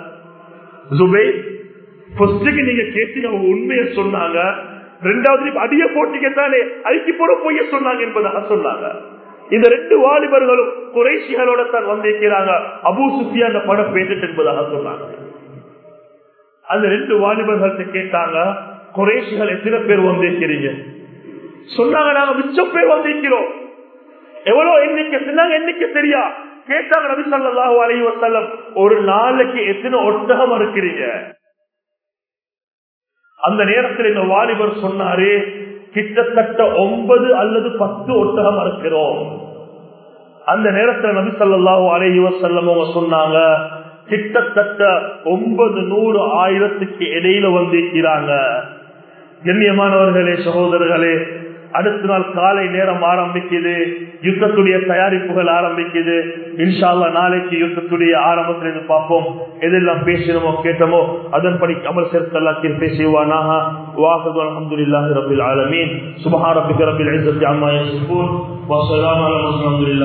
ஜுபை ஃபர்ஸ்டுக்கு நீங்க கேட்டீங்க அவங்க உண்மையை சொன்னாங்க ரெண்டாவது அடிய போட்டிக்கத்தானே ஐக்கி போட பொய்ய சொன்னாங்க என்பதாக சொன்னாங்க இந்த ரெண்டு வாலிபர்களும் குறைசிகளோட தான் வந்திருக்கிறாங்க அபு சுஃபியா அந்த படம் பேசிட்டு என்பதாக சொன்னாங்க அந்த ரெண்டு வாலிபர்கள்ட்ட கேட்டாங்க குறைசிகள் எத்தனை பேர் வந்திருக்கிறீங்க சொன்னாங்க நாங்க மிச்சம் பேர் வந்திருக்கிறோம் எவ்வளவு எண்ணிக்கை சொன்னாங்க எண்ணிக்கை தெரியா கேட்டாங்க நபி ஸல்லல்லாஹு அலைஹி வஸல்லம் ஒரு நாளைக்கு எத்தனை ஒட்டகம் இருக்கிறீங்க அந்த நேரத்தில் இந்த வாலிபர் சொன்னாரு கிட்டத்தட்ட ஒன்பது அல்லது பத்து ஒட்டகம் இருக்கிறோம் அந்த நேரத்தில் நபி ஸல்லல்லாஹு அலைஹி வஸல்லம் அவங்க சொன்னாங்க கிட்டத்தட்ட ஒன்பது நூறு ஆயிரத்துக்கு இடையில வந்திருக்கிறாங்க கண்ணியமானவர்களே சகோதரர்களே அடுத்த நாள் காலை நேரம் ஆரம்பிக்குது யுத்தத்துடைய தயாரிப்புகள் ஆரம்பிக்குது இன்ஷால்லா நாளைக்கு யுத்தத்துடைய ஆரம்பத்தில் இருந்து பார்ப்போம் எதெல்லாம் பேசினமோ கேட்டமோ அதன்படி அமல் சேர்த்தல்லாத்தில் பேசுவானாக வாக்குது அலமதுல்லாஹி ரபில் ஆலமீன் சுபஹா ரபிக ரபில் இஸ்ஸத்தி அம்மா யசிஃபூன் வஸ்ஸலாமு அலா முஸ்லிம்